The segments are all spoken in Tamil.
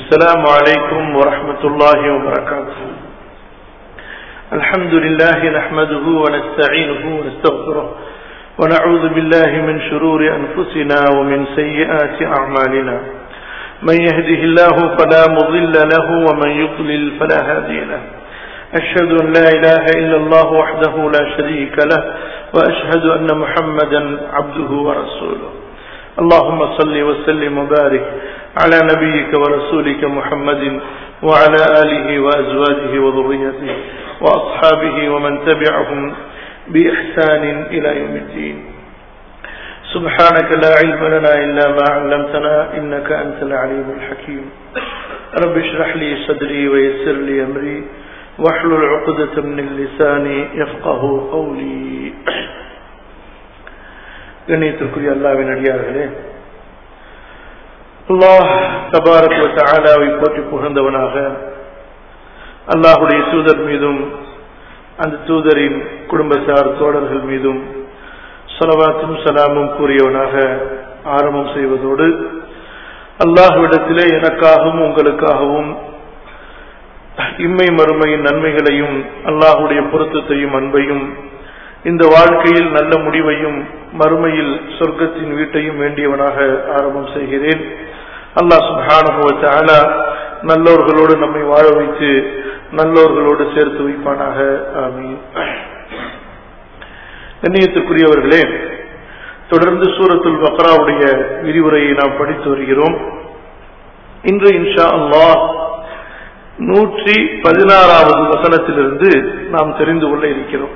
السلام عليكم ورحمة الله وبركاته الحمد لله نحمده ونستعينه ونستغفره ونعوذ بالله من شرور أنفسنا ومن سيئات أعمالنا من يهده الله فلا مضل له ومن يضلل فلا هادي له أشهد أن لا إله إلا الله وحده لا شريك له وأشهد أن محمدا عبده ورسوله اللهم صل وسلم وبارك على نبيك ورسولك محمد وعلى آله وأزواجه وذريته وأصحابه ومن تبعهم بإحسان إلى يوم الدين سبحانك لا علم لنا إلا ما علمتنا إنك أنت العليم الحكيم رب اشرح لي صدري ويسر لي أمري واحلل عقدة من اللسان يفقه قولي கண்ணியத்திற்குரிய அல்லாவின் அடியார்களே அல்லாஹ் தபாரக் தாலாவை போற்றி புகழ்ந்தவனாக அல்லாஹுடைய தூதர் மீதும் அந்த தூதரின் குடும்பத்தார் தோழர்கள் மீதும் சலவாத்தும் சலாமும் கூறியவனாக ஆரம்பம் செய்வதோடு அல்லாஹுவிடத்திலே எனக்காகவும் உங்களுக்காகவும் இம்மை மறுமையின் நன்மைகளையும் அல்லாஹுடைய பொருத்தத்தையும் அன்பையும் இந்த வாழ்க்கையில் நல்ல முடிவையும் மறுமையில் சொர்க்கத்தின் வீட்டையும் வேண்டியவனாக ஆரம்பம் செய்கிறேன் அல்லாஹ் சுபானுபவத்தால நல்லோர்களோடு நம்மை வாழ வைத்து நல்லோர்களோடு சேர்த்து வைப்பானாக ஆமீன் கண்ணியத்துக்குரியவர்களே தொடர்ந்து சூரத்துல் பக்ராவுடைய விரிவுரையை நாம் படித்து வருகிறோம் இன்று இன்ஷா அல்லாஹ் நூற்றி பதினாறாவது வசனத்திலிருந்து நாம் தெரிந்து கொள்ள இருக்கிறோம்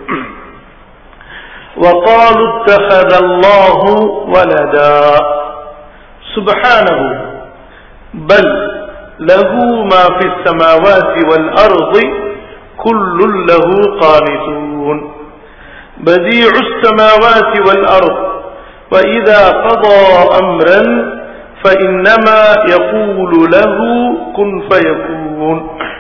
وقالوا اتخذ الله ولدا سبحانه بل له ما في السماوات والأرض كل له قانتون بديع السماوات والأرض وإذا قضى أمرا فإنما يقول له كن فيكون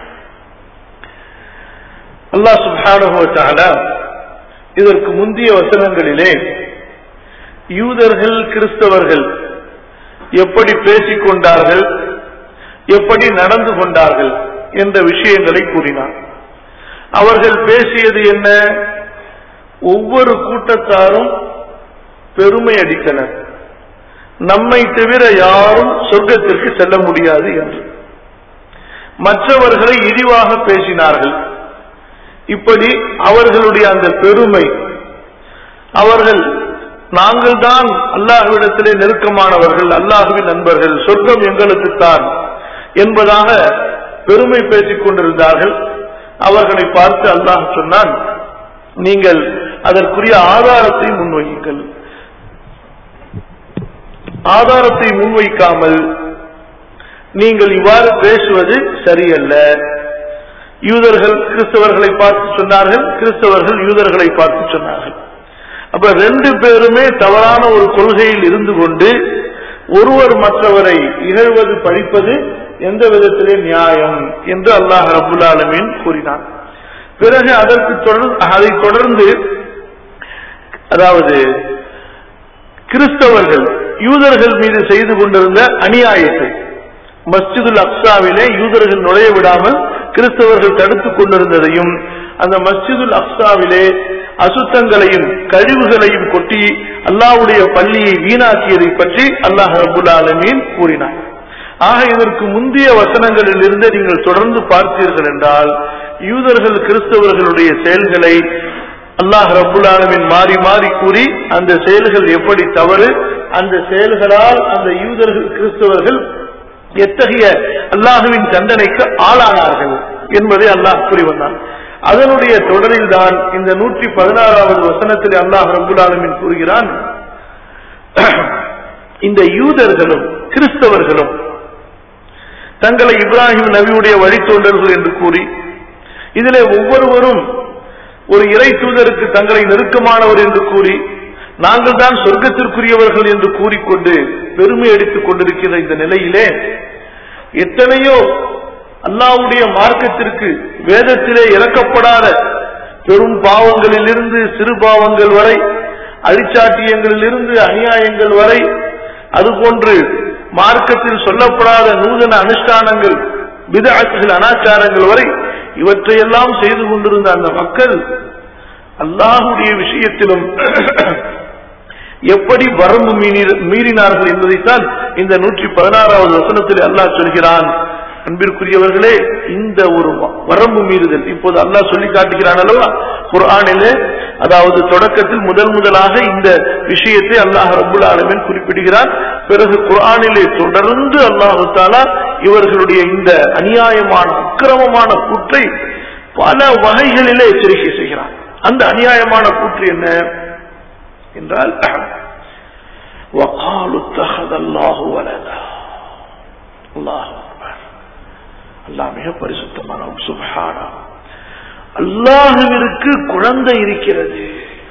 الله سبحانه وتعالى இதற்கு முந்தைய வசனங்களிலே யூதர்கள் கிறிஸ்தவர்கள் எப்படி பேசிக் கொண்டார்கள் எப்படி நடந்து கொண்டார்கள் என்ற விஷயங்களை கூறினார் அவர்கள் பேசியது என்ன ஒவ்வொரு கூட்டத்தாரும் பெருமை அடித்தனர் நம்மை தவிர யாரும் சொர்க்கத்திற்கு செல்ல முடியாது என்று மற்றவர்களை இழிவாக பேசினார்கள் இப்படி அவர்களுடைய அந்த பெருமை அவர்கள் நாங்கள் தான் அல்லாஹுவிடத்திலே நெருக்கமானவர்கள் அல்லாஹுவின் நண்பர்கள் சொர்க்கம் எங்களுக்குத்தான் என்பதாக பெருமை பேசிக் கொண்டிருந்தார்கள் அவர்களை பார்த்து அல்லாஹ் சொன்னான் நீங்கள் அதற்குரிய ஆதாரத்தை முன்வையுங்கள் ஆதாரத்தை முன்வைக்காமல் நீங்கள் இவ்வாறு பேசுவது சரியல்ல யூதர்கள் கிறிஸ்தவர்களை பார்த்து சொன்னார்கள் கிறிஸ்தவர்கள் யூதர்களை பார்த்து சொன்னார்கள் அப்ப ரெண்டு பேருமே தவறான ஒரு கொள்கையில் இருந்து கொண்டு ஒருவர் மற்றவரை இகழ்வது படிப்பது எந்த விதத்திலே நியாயம் என்று அல்லாஹ் ரபுல் ஆலமீன் கூறினான் பிறகு அதற்கு தொடர் அதை தொடர்ந்து அதாவது கிறிஸ்தவர்கள் யூதர்கள் மீது செய்து கொண்டிருந்த அநியாயத்தை மஸ்ஜிதுல் அக்சாவிலே யூதர்கள் நுழைய விடாமல் கிறிஸ்தவர்கள் தடுத்துக் கொண்டிருந்ததையும் அந்த மஸ்ஜிதுல் அக்சாவிலே அசுத்தங்களையும் கழிவுகளையும் கொட்டி அல்லாவுடைய பள்ளியை வீணாக்கியதை பற்றி அல்லாஹ் ரபுல் ஆலமீன் கூறினார் ஆக இதற்கு முந்தைய வசனங்களில் இருந்து நீங்கள் தொடர்ந்து பார்த்தீர்கள் என்றால் யூதர்கள் கிறிஸ்தவர்களுடைய செயல்களை அல்லாஹ் ரபுல் ஆலமின் மாறி மாறி கூறி அந்த செயல்கள் எப்படி தவறு அந்த செயல்களால் அந்த யூதர்கள் கிறிஸ்தவர்கள் எத்தகைய அல்லாஹுவின் தண்டனைக்கு ஆளானார்கள் என்பதை அல்லாஹ் கூறி வந்தான் அதனுடைய தொடரில் தான் இந்த நூற்றி பதினாறாவது வசனத்தில் அல்லாஹ் ரபுல் ஆலமின் கூறுகிறான் இந்த யூதர்களும் கிறிஸ்தவர்களும் தங்களை இப்ராஹிம் நபியுடைய வழித்தோன்றர்கள் என்று கூறி இதிலே ஒவ்வொருவரும் ஒரு இறை தூதருக்கு தங்களை நெருக்கமானவர் என்று கூறி நாங்கள் தான் சொர்க்கத்திற்குரியவர்கள் என்று கூறிக்கொண்டு பெருமை அடித்துக் கொண்டிருக்கிற இந்த நிலையிலே எத்தனையோ அல்லாவுடைய மார்க்கத்திற்கு வேதத்திலே இறக்கப்படாத பெரும் பாவங்களிலிருந்து சிறு பாவங்கள் வரை அழிச்சாட்டியங்களிலிருந்து அநியாயங்கள் வரை அதுபோன்று மார்க்கத்தில் சொல்லப்படாத நூதன அனுஷ்டானங்கள் விதத்தில் அனாச்சாரங்கள் வரை இவற்றையெல்லாம் செய்து கொண்டிருந்த அந்த மக்கள் அல்லாஹுடைய விஷயத்திலும் எப்படி வரம்பு மீறினார்கள் என்பதைத்தான் இந்த நூற்றி பதினாறாவது வசனத்தில் அல்லாஹ் சொல்கிறான் அன்பிற்குரியவர்களே இந்த ஒரு வரம்பு மீறுதல் இப்போது அல்லாஹ் சொல்லி காட்டுகிறான் அல்லவா குர்ஆனிலே அதாவது தொடக்கத்தில் முதல் முதலாக இந்த விஷயத்தை அல்லாஹ் ரபுல் ஆலமின் குறிப்பிடுகிறார் பிறகு குர்ஆனிலே தொடர்ந்து அல்லாஹு தாலா இவர்களுடைய இந்த அநியாயமான அக்கிரமமான கூற்றை பல வகைகளிலே எச்சரிக்கை செய்கிறார் அந்த அநியாயமான கூற்று என்ன என்றால் وقالوا اتخذ الله ولدا الله أكبر அல்லாஹ் மிக பரிசுத்தமான சுபஹானா அல்லாஹுவிற்கு குழந்தை இருக்கிறது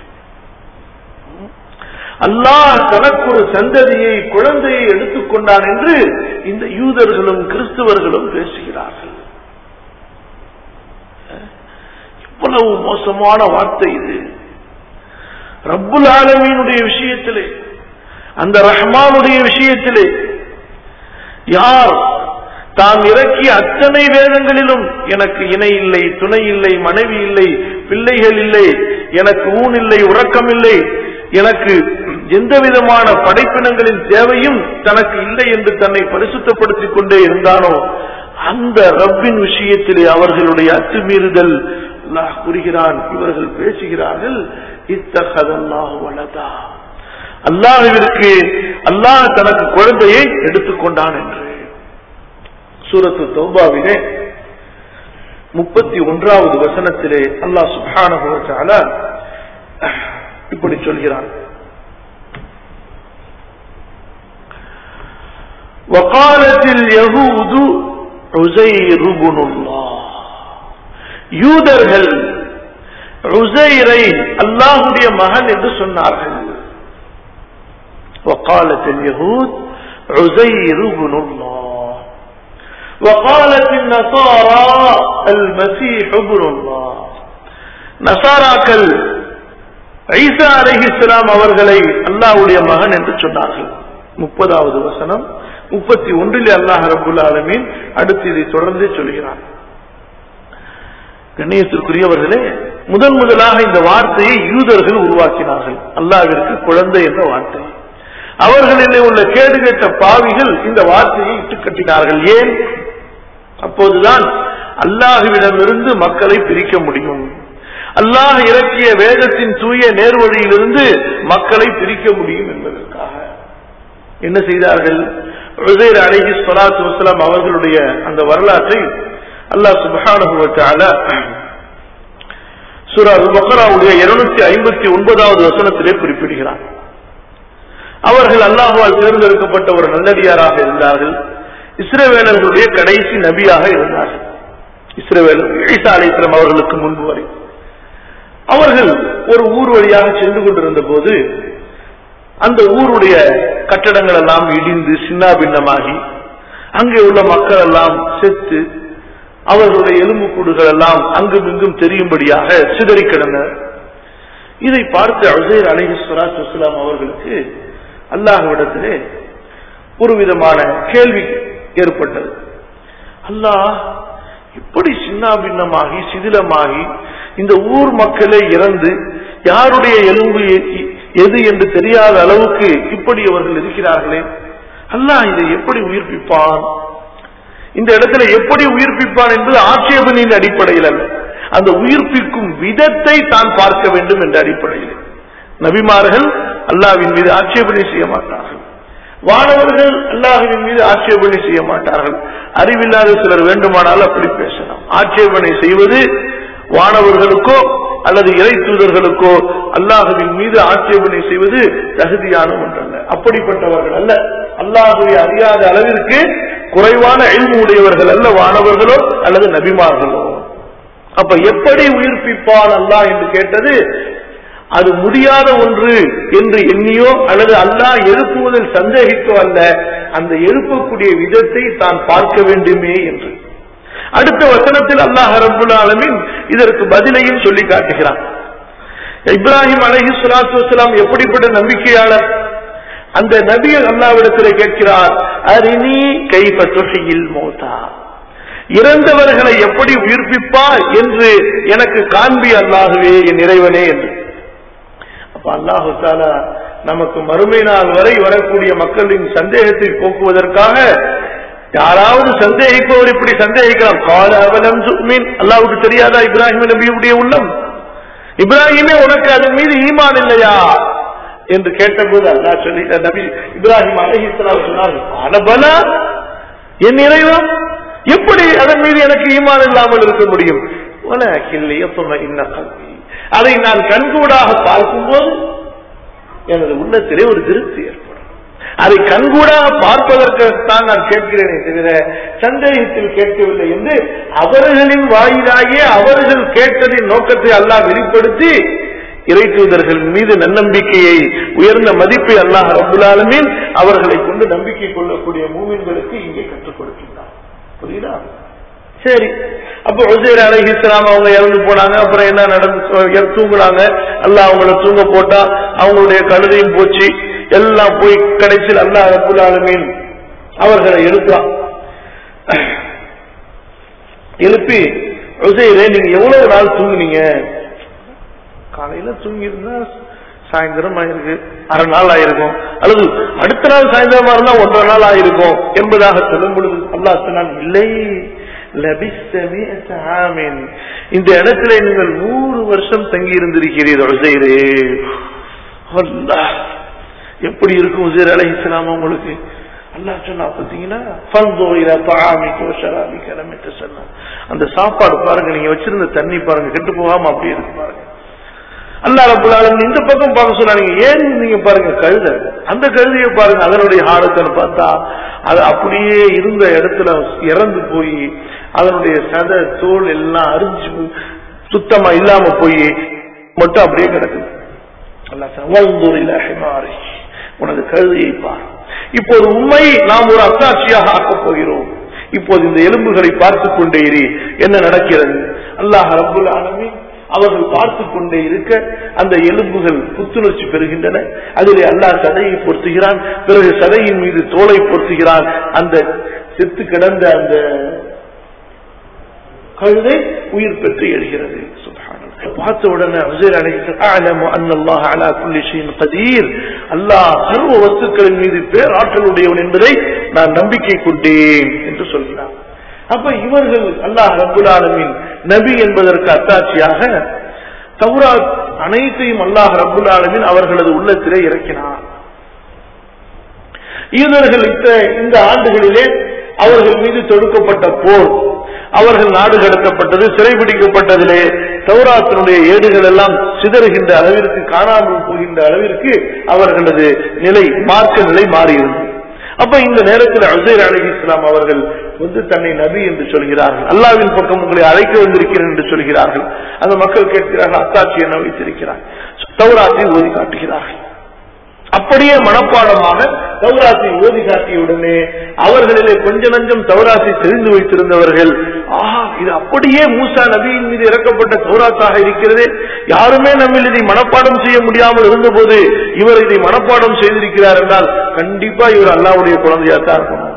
அல்லாஹ் தனக்கு ஒரு சந்ததியை குழந்தையை எடுத்துக்கொண்டான் என்று இந்த யூதர்களும் கிறிஸ்தவர்களும் பேசுகிறார்கள் எவ்வளவு மோசமான வார்த்தை இது ரப்புல் ஆலமீனுடைய விஷயத்திலே அந்த ரஹ்மானுடைய விஷயத்திலே யார் தாம் இறக்கிய அத்தனை வேதங்களிலும் எனக்கு இணை இல்லை துணை இல்லை மனைவி இல்லை பிள்ளைகள் இல்லை எனக்கு ஊன் இல்லை உறக்கம் இல்லை எனக்கு எந்த விதமான படைப்பினங்களின் தேவையும் தனக்கு இல்லை என்று தன்னை பரிசுத்தப்படுத்திக் கொண்டே இருந்தானோ அந்த ரப்பின் விஷயத்திலே அவர்களுடைய அத்துமீறுதல் அல்லாஹ் கூறுகிறான் இவர்கள் பேசுகிறார்கள் இத்தகதல்லாஹ் வலதா அல்லாஹிற்கு அல்லாஹ் தனக்கு குழந்தையை எடுத்துக்கொண்டான் என்று சூரத்து தௌபாவிலே முப்பத்தி ஒன்றாவது வசனத்திலே அல்லாஹ் சுபான இப்படி சொல்கிறான் وقالت اليهود عزير بن الله யூதர்கள் உசைரை அல்லாஹுடைய மகன் என்று சொன்னார்கள் وقالت اليهود عزير بن الله وقالت النصارى المسيح ابن الله நசாராக்கள் ஈசா அலஹி இஸ்லாம் அவர்களை அல்லாஹுடைய மகன் என்று சொன்னார்கள் முப்பதாவது வசனம் முப்பத்தி ஒன்றில் அல்லாஹ் ரபுல் ஆலமீன் அடுத்து இதை தொடர்ந்து சொல்கிறார் கண்ணியத்திற்குரியவர்களே முதன் முதலாக இந்த வார்த்தையை யூதர்கள் உருவாக்கினார்கள் அல்லாவிற்கு குழந்தை என்ற வார்த்தை அவர்களிலே உள்ள கேடுகட்ட பாவிகள் இந்த வார்த்தையை இட்டுக்கட்டினார்கள் ஏன் அப்போதுதான் அல்லாஹுவிடமிருந்து மக்களை பிரிக்க முடியும் அல்லாஹ் இறக்கிய வேதத்தின் தூய நேர்வழியிலிருந்து மக்களை பிரிக்க முடியும் என்பதற்காக என்ன செய்தார்கள் உசைர் அலிஹி சொலாத்து வசலாம் அவர்களுடைய அந்த வரலாற்றை அல்லாஹ் சுபஹானுவத்தால சுரா பக்ராவுடைய இருநூத்தி ஐம்பத்தி ஒன்பதாவது வசனத்திலே குறிப்பிடுகிறார் அவர்கள் அல்லாஹுவால் தேர்ந்தெடுக்கப்பட்ட ஒரு நல்லடியாராக இருந்தார்கள் இஸ்ரேவேலர்களுடைய கடைசி நபியாக இருந்தார்கள் இஸ்ரேவேலர் ஈசா அலிஸ்லாம் அவர்களுக்கு முன்பு வரை அவர்கள் ஒரு ஊர் வழியாக சென்று கொண்டிருந்த போது அந்த ஊருடைய கட்டடங்கள் எல்லாம் இடிந்து சின்னாபின்னமாகி அங்கே உள்ள மக்கள் எல்லாம் செத்து அவர்களுடைய எலும்புக்கூடுகள் எல்லாம் அங்கும் இங்கும் தெரியும்படியாக சிதறி கிடந்தனர் இதை பார்த்து அசைர் அலஹி சலாத்து வலாம் அவர்களுக்கு அல்லாஹ்விடத்திலே ஒரு விதமான கேள்வி ஏற்பட்டது அல்லாஹ் இப்படி சின்னாபின்னமாகி சிதிலமாகி இந்த ஊர் மக்களே இறந்து யாருடைய எலும்பு எது என்று தெரியாத அளவுக்கு இப்படி அவர்கள் இருக்கிறார்களே அல்லாஹ் இதை எப்படி உயிர்ப்பிப்பான் இந்த இடத்துல எப்படி உயிர்ப்பிப்பான் என்பது ஆட்சேபனின் அடிப்படையில் அல்ல அந்த உயிர்ப்பிக்கும் விதத்தை தான் பார்க்க வேண்டும் என்ற அடிப்படையில் நபிமார்கள் அல்லாவின் மீது ஆட்சேபனை செய்ய மாட்டார்கள் வானவர்கள் அல்லாஹுவின் மீது ஆட்சேபனை செய்ய மாட்டார்கள் அறிவில்லாத சிலர் வேண்டுமானால் அப்படி பேசலாம் ஆட்சேபனை செய்வது வானவர்களுக்கோ அல்லது இறை தூதர்களுக்கோ அல்லாஹுவின் மீது ஆட்சேபனை செய்வது தகுதியான ஒன்றல்ல அப்படிப்பட்டவர்கள் அல்ல அல்லாஹுவை அறியாத அளவிற்கு குறைவான எல்மு உடையவர்கள் அல்ல வானவர்களோ அல்லது நபிமார்களோ அப்ப எப்படி உயிர்ப்பிப்பான் அல்லாஹ் என்று கேட்டது அது முடியாத ஒன்று என்று எண்ணியோ அல்லது அல்லாஹ் எழுப்புவதில் சந்தேகித்தோ அல்ல அந்த எழுப்பக்கூடிய விதத்தை தான் பார்க்க வேண்டுமே என்று அடுத்த வசனத்தில் அல்லாஹ் ரபுல் ஆலமின் இதற்கு பதிலையும் சொல்லி காட்டுகிறான் இப்ராஹிம் அலஹி சுலாத்து வலாம் எப்படிப்பட்ட நம்பிக்கையாளர் அந்த நபி அல்லாவிடத்தில் கேட்கிறார் அரிணி கைப துகையில் மோதா இறந்தவர்களை எப்படி உயிர்ப்பிப்பார் என்று எனக்கு காண்பி அல்லாகவே என் இறைவனே என்று அப்ப அல்லாஹு தாலா நமக்கு மறுமை நாள் வரை வரக்கூடிய மக்களின் சந்தேகத்தை போக்குவதற்காக யாராவது சந்தேகிப்பவர் இப்படி சந்தேகிக்கலாம் கால அவலம் மீன் அல்லாவுக்கு தெரியாதா இப்ராஹிம் நபியுடைய உள்ளம் இப்ராஹிமே உனக்கு அதன் மீது ஈமான் இல்லையா என்று கேட்டபோது அல்லா சொல்லி நபி இப்ராஹிம் அலஹிஸ்லாம் சொன்னார்கள் அனபலா என் இறைவன் எப்படி அதன் மீது எனக்கு ஈமான் இல்லாமல் இருக்க முடியும் அதை நான் கண்கூடாக பார்க்கும்போது எனது உள்ளத்திலே ஒரு திருப்தி ஏற்படும் அதை கண்கூடாக பார்ப்பதற்குத்தான் நான் கேட்கிறேனே தவிர சந்தேகத்தில் கேட்கவில்லை என்று அவர்களின் வாயிலாகிய அவர்கள் கேட்டதின் நோக்கத்தை அல்லாஹ் வெளிப்படுத்தி இறை தூதர்கள் மீது நன்னம்பிக்கையை உயர்ந்த மதிப்பை அல்லாஹ் ரபுல்லாலுமீன் அவர்களை கொண்டு நம்பிக்கை கொள்ளக்கூடிய மூமின்களுக்கு இங்கே கற்றுக் கொடுக்கின்றார் புரியுதா சரி அப்ப உசேர் அலஹி இஸ்லாம் அவங்க இறந்து போனாங்க அப்புறம் என்ன நடந்து தூங்குனாங்க அல்லாஹ் அவங்கள தூங்க போட்டா அவங்களுடைய கழுதையும் போச்சு எல்லாம் போய் கடைசியில் அல்லாஹ் ரபுல் ஆலமீன் அவர்களை எழுப்பான் எழுப்பி உசைரே நீங்க எவ்வளவு நாள் தூங்குனீங்க காலையில தூங்கி இருந்தா சாயந்தரம் ஆயிருக்கு அரை நாள் ஆயிருக்கும் அல்லது அடுத்த நாள் சாயந்தரமா இருந்தா ஒன்றரை நாள் ஆயிருக்கும் என்பதாக சொல்லும் பொழுது அல்லாஹ் சொன்னான் இல்லை இந்த இடத்துல நீங்கள் நூறு வருஷம் தங்கி இருந்திருக்கிறீர்கள் உசைரே எப்படி இருக்கும் உசேர் அலை இஸ்லாம் உங்களுக்கு அல்லா சொன்னா பாத்தீங்கன்னா அந்த சாப்பாடு பாருங்க நீங்க வச்சிருந்த தண்ணி பாருங்க கெட்டு போகாம அப்படியே இருக்கு பாருங்க அல்லா ரபுல்லாலும் இந்த பக்கம் பார்க்க சொன்னாங்க ஏன் நீங்க பாருங்க கழுத அந்த கழுதையை பாருங்க அதனுடைய ஆழத்தை பார்த்தா அது அப்படியே இருந்த இடத்துல இறந்து போய் அதனுடைய சத தோல் எல்லாம் அரிஞ்சு சுத்தமா இல்லாம போய் மட்டும் அப்படியே கிடக்குது உனது கழுதையை பார் இப்போது உண்மை நாம் ஒரு அத்தாட்சியாக ஆக்கப் போகிறோம் இப்போது இந்த எலும்புகளை பார்த்துக் கொண்டே இரு என்ன நடக்கிறது அல்லாஹ் ரபுல் ஆலமி அவர்கள் பார்த்து கொண்டே இருக்க அந்த எலும்புகள் புத்துணர்ச்சி பெறுகின்றன அதிலே அல்லாஹ் சதையை பொருத்துகிறான் பிறகு சதையின் மீது தோலை பொருத்துகிறான் அந்த செத்து கிடந்த அந்த கழுதை உயிர் பெற்று எழுகிறது பார்த்த உடனே உசேர் கதீர் அல்லாஹ் சர்வ வஸ்துக்களின் மீது பேராற்றலுடையவன் என்பதை நான் நம்பிக்கை கொண்டேன் என்று சொல்கிறார் அப்ப இவர்கள் அல்லாஹ் ரபுல் ஆலமின் நபி என்பதற்கு அத்தாட்சியாக தௌராத் அனைத்தையும் அல்லாஹ் ரபுல் ஆலமின் அவர்களது உள்ளத்திலே இறக்கினார் யூதர்கள் இந்த ஆண்டுகளிலே அவர்கள் மீது தொடுக்கப்பட்ட போர் அவர்கள் நாடு கடத்தப்பட்டது சிறைபிடிக்கப்பட்டதிலே தௌராத்தினுடைய ஏடுகள் எல்லாம் சிதறுகின்ற அளவிற்கு காணாமல் போகின்ற அளவிற்கு அவர்களது நிலை மார்க்க நிலை மாறியிருந்தது அப்ப இந்த நேரத்தில் அசைர் அலி இஸ்லாம் அவர்கள் வந்து தன்னை நபி என்று சொல்கிறார்கள் அல்லாவின் பக்கம் உங்களை அழைக்க வந்திருக்கிறேன் என்று சொல்கிறார்கள் அந்த மக்கள் கேட்கிறார்கள் அத்தாட்சி என்ன வைத்திருக்கிறார் தௌராத்தை ஓதி காட்டுகிறார்கள் அப்படியே மனப்பாடமாக தௌராத்தை ஓதி காட்டிய உடனே அவர்களிலே கொஞ்ச நஞ்சம் தௌராத்தை தெரிந்து வைத்திருந்தவர்கள் ஆஹா இது அப்படியே மூசா நபியின் மீது இறக்கப்பட்ட தௌராத்தாக இருக்கிறது யாருமே நம்ம இதை மனப்பாடம் செய்ய முடியாமல் இருந்தபோது இவர் இதை மனப்பாடம் செய்திருக்கிறார் என்றால் கண்டிப்பா இவர் அல்லாவுடைய குழந்தையாத்தான் இருக்கணும்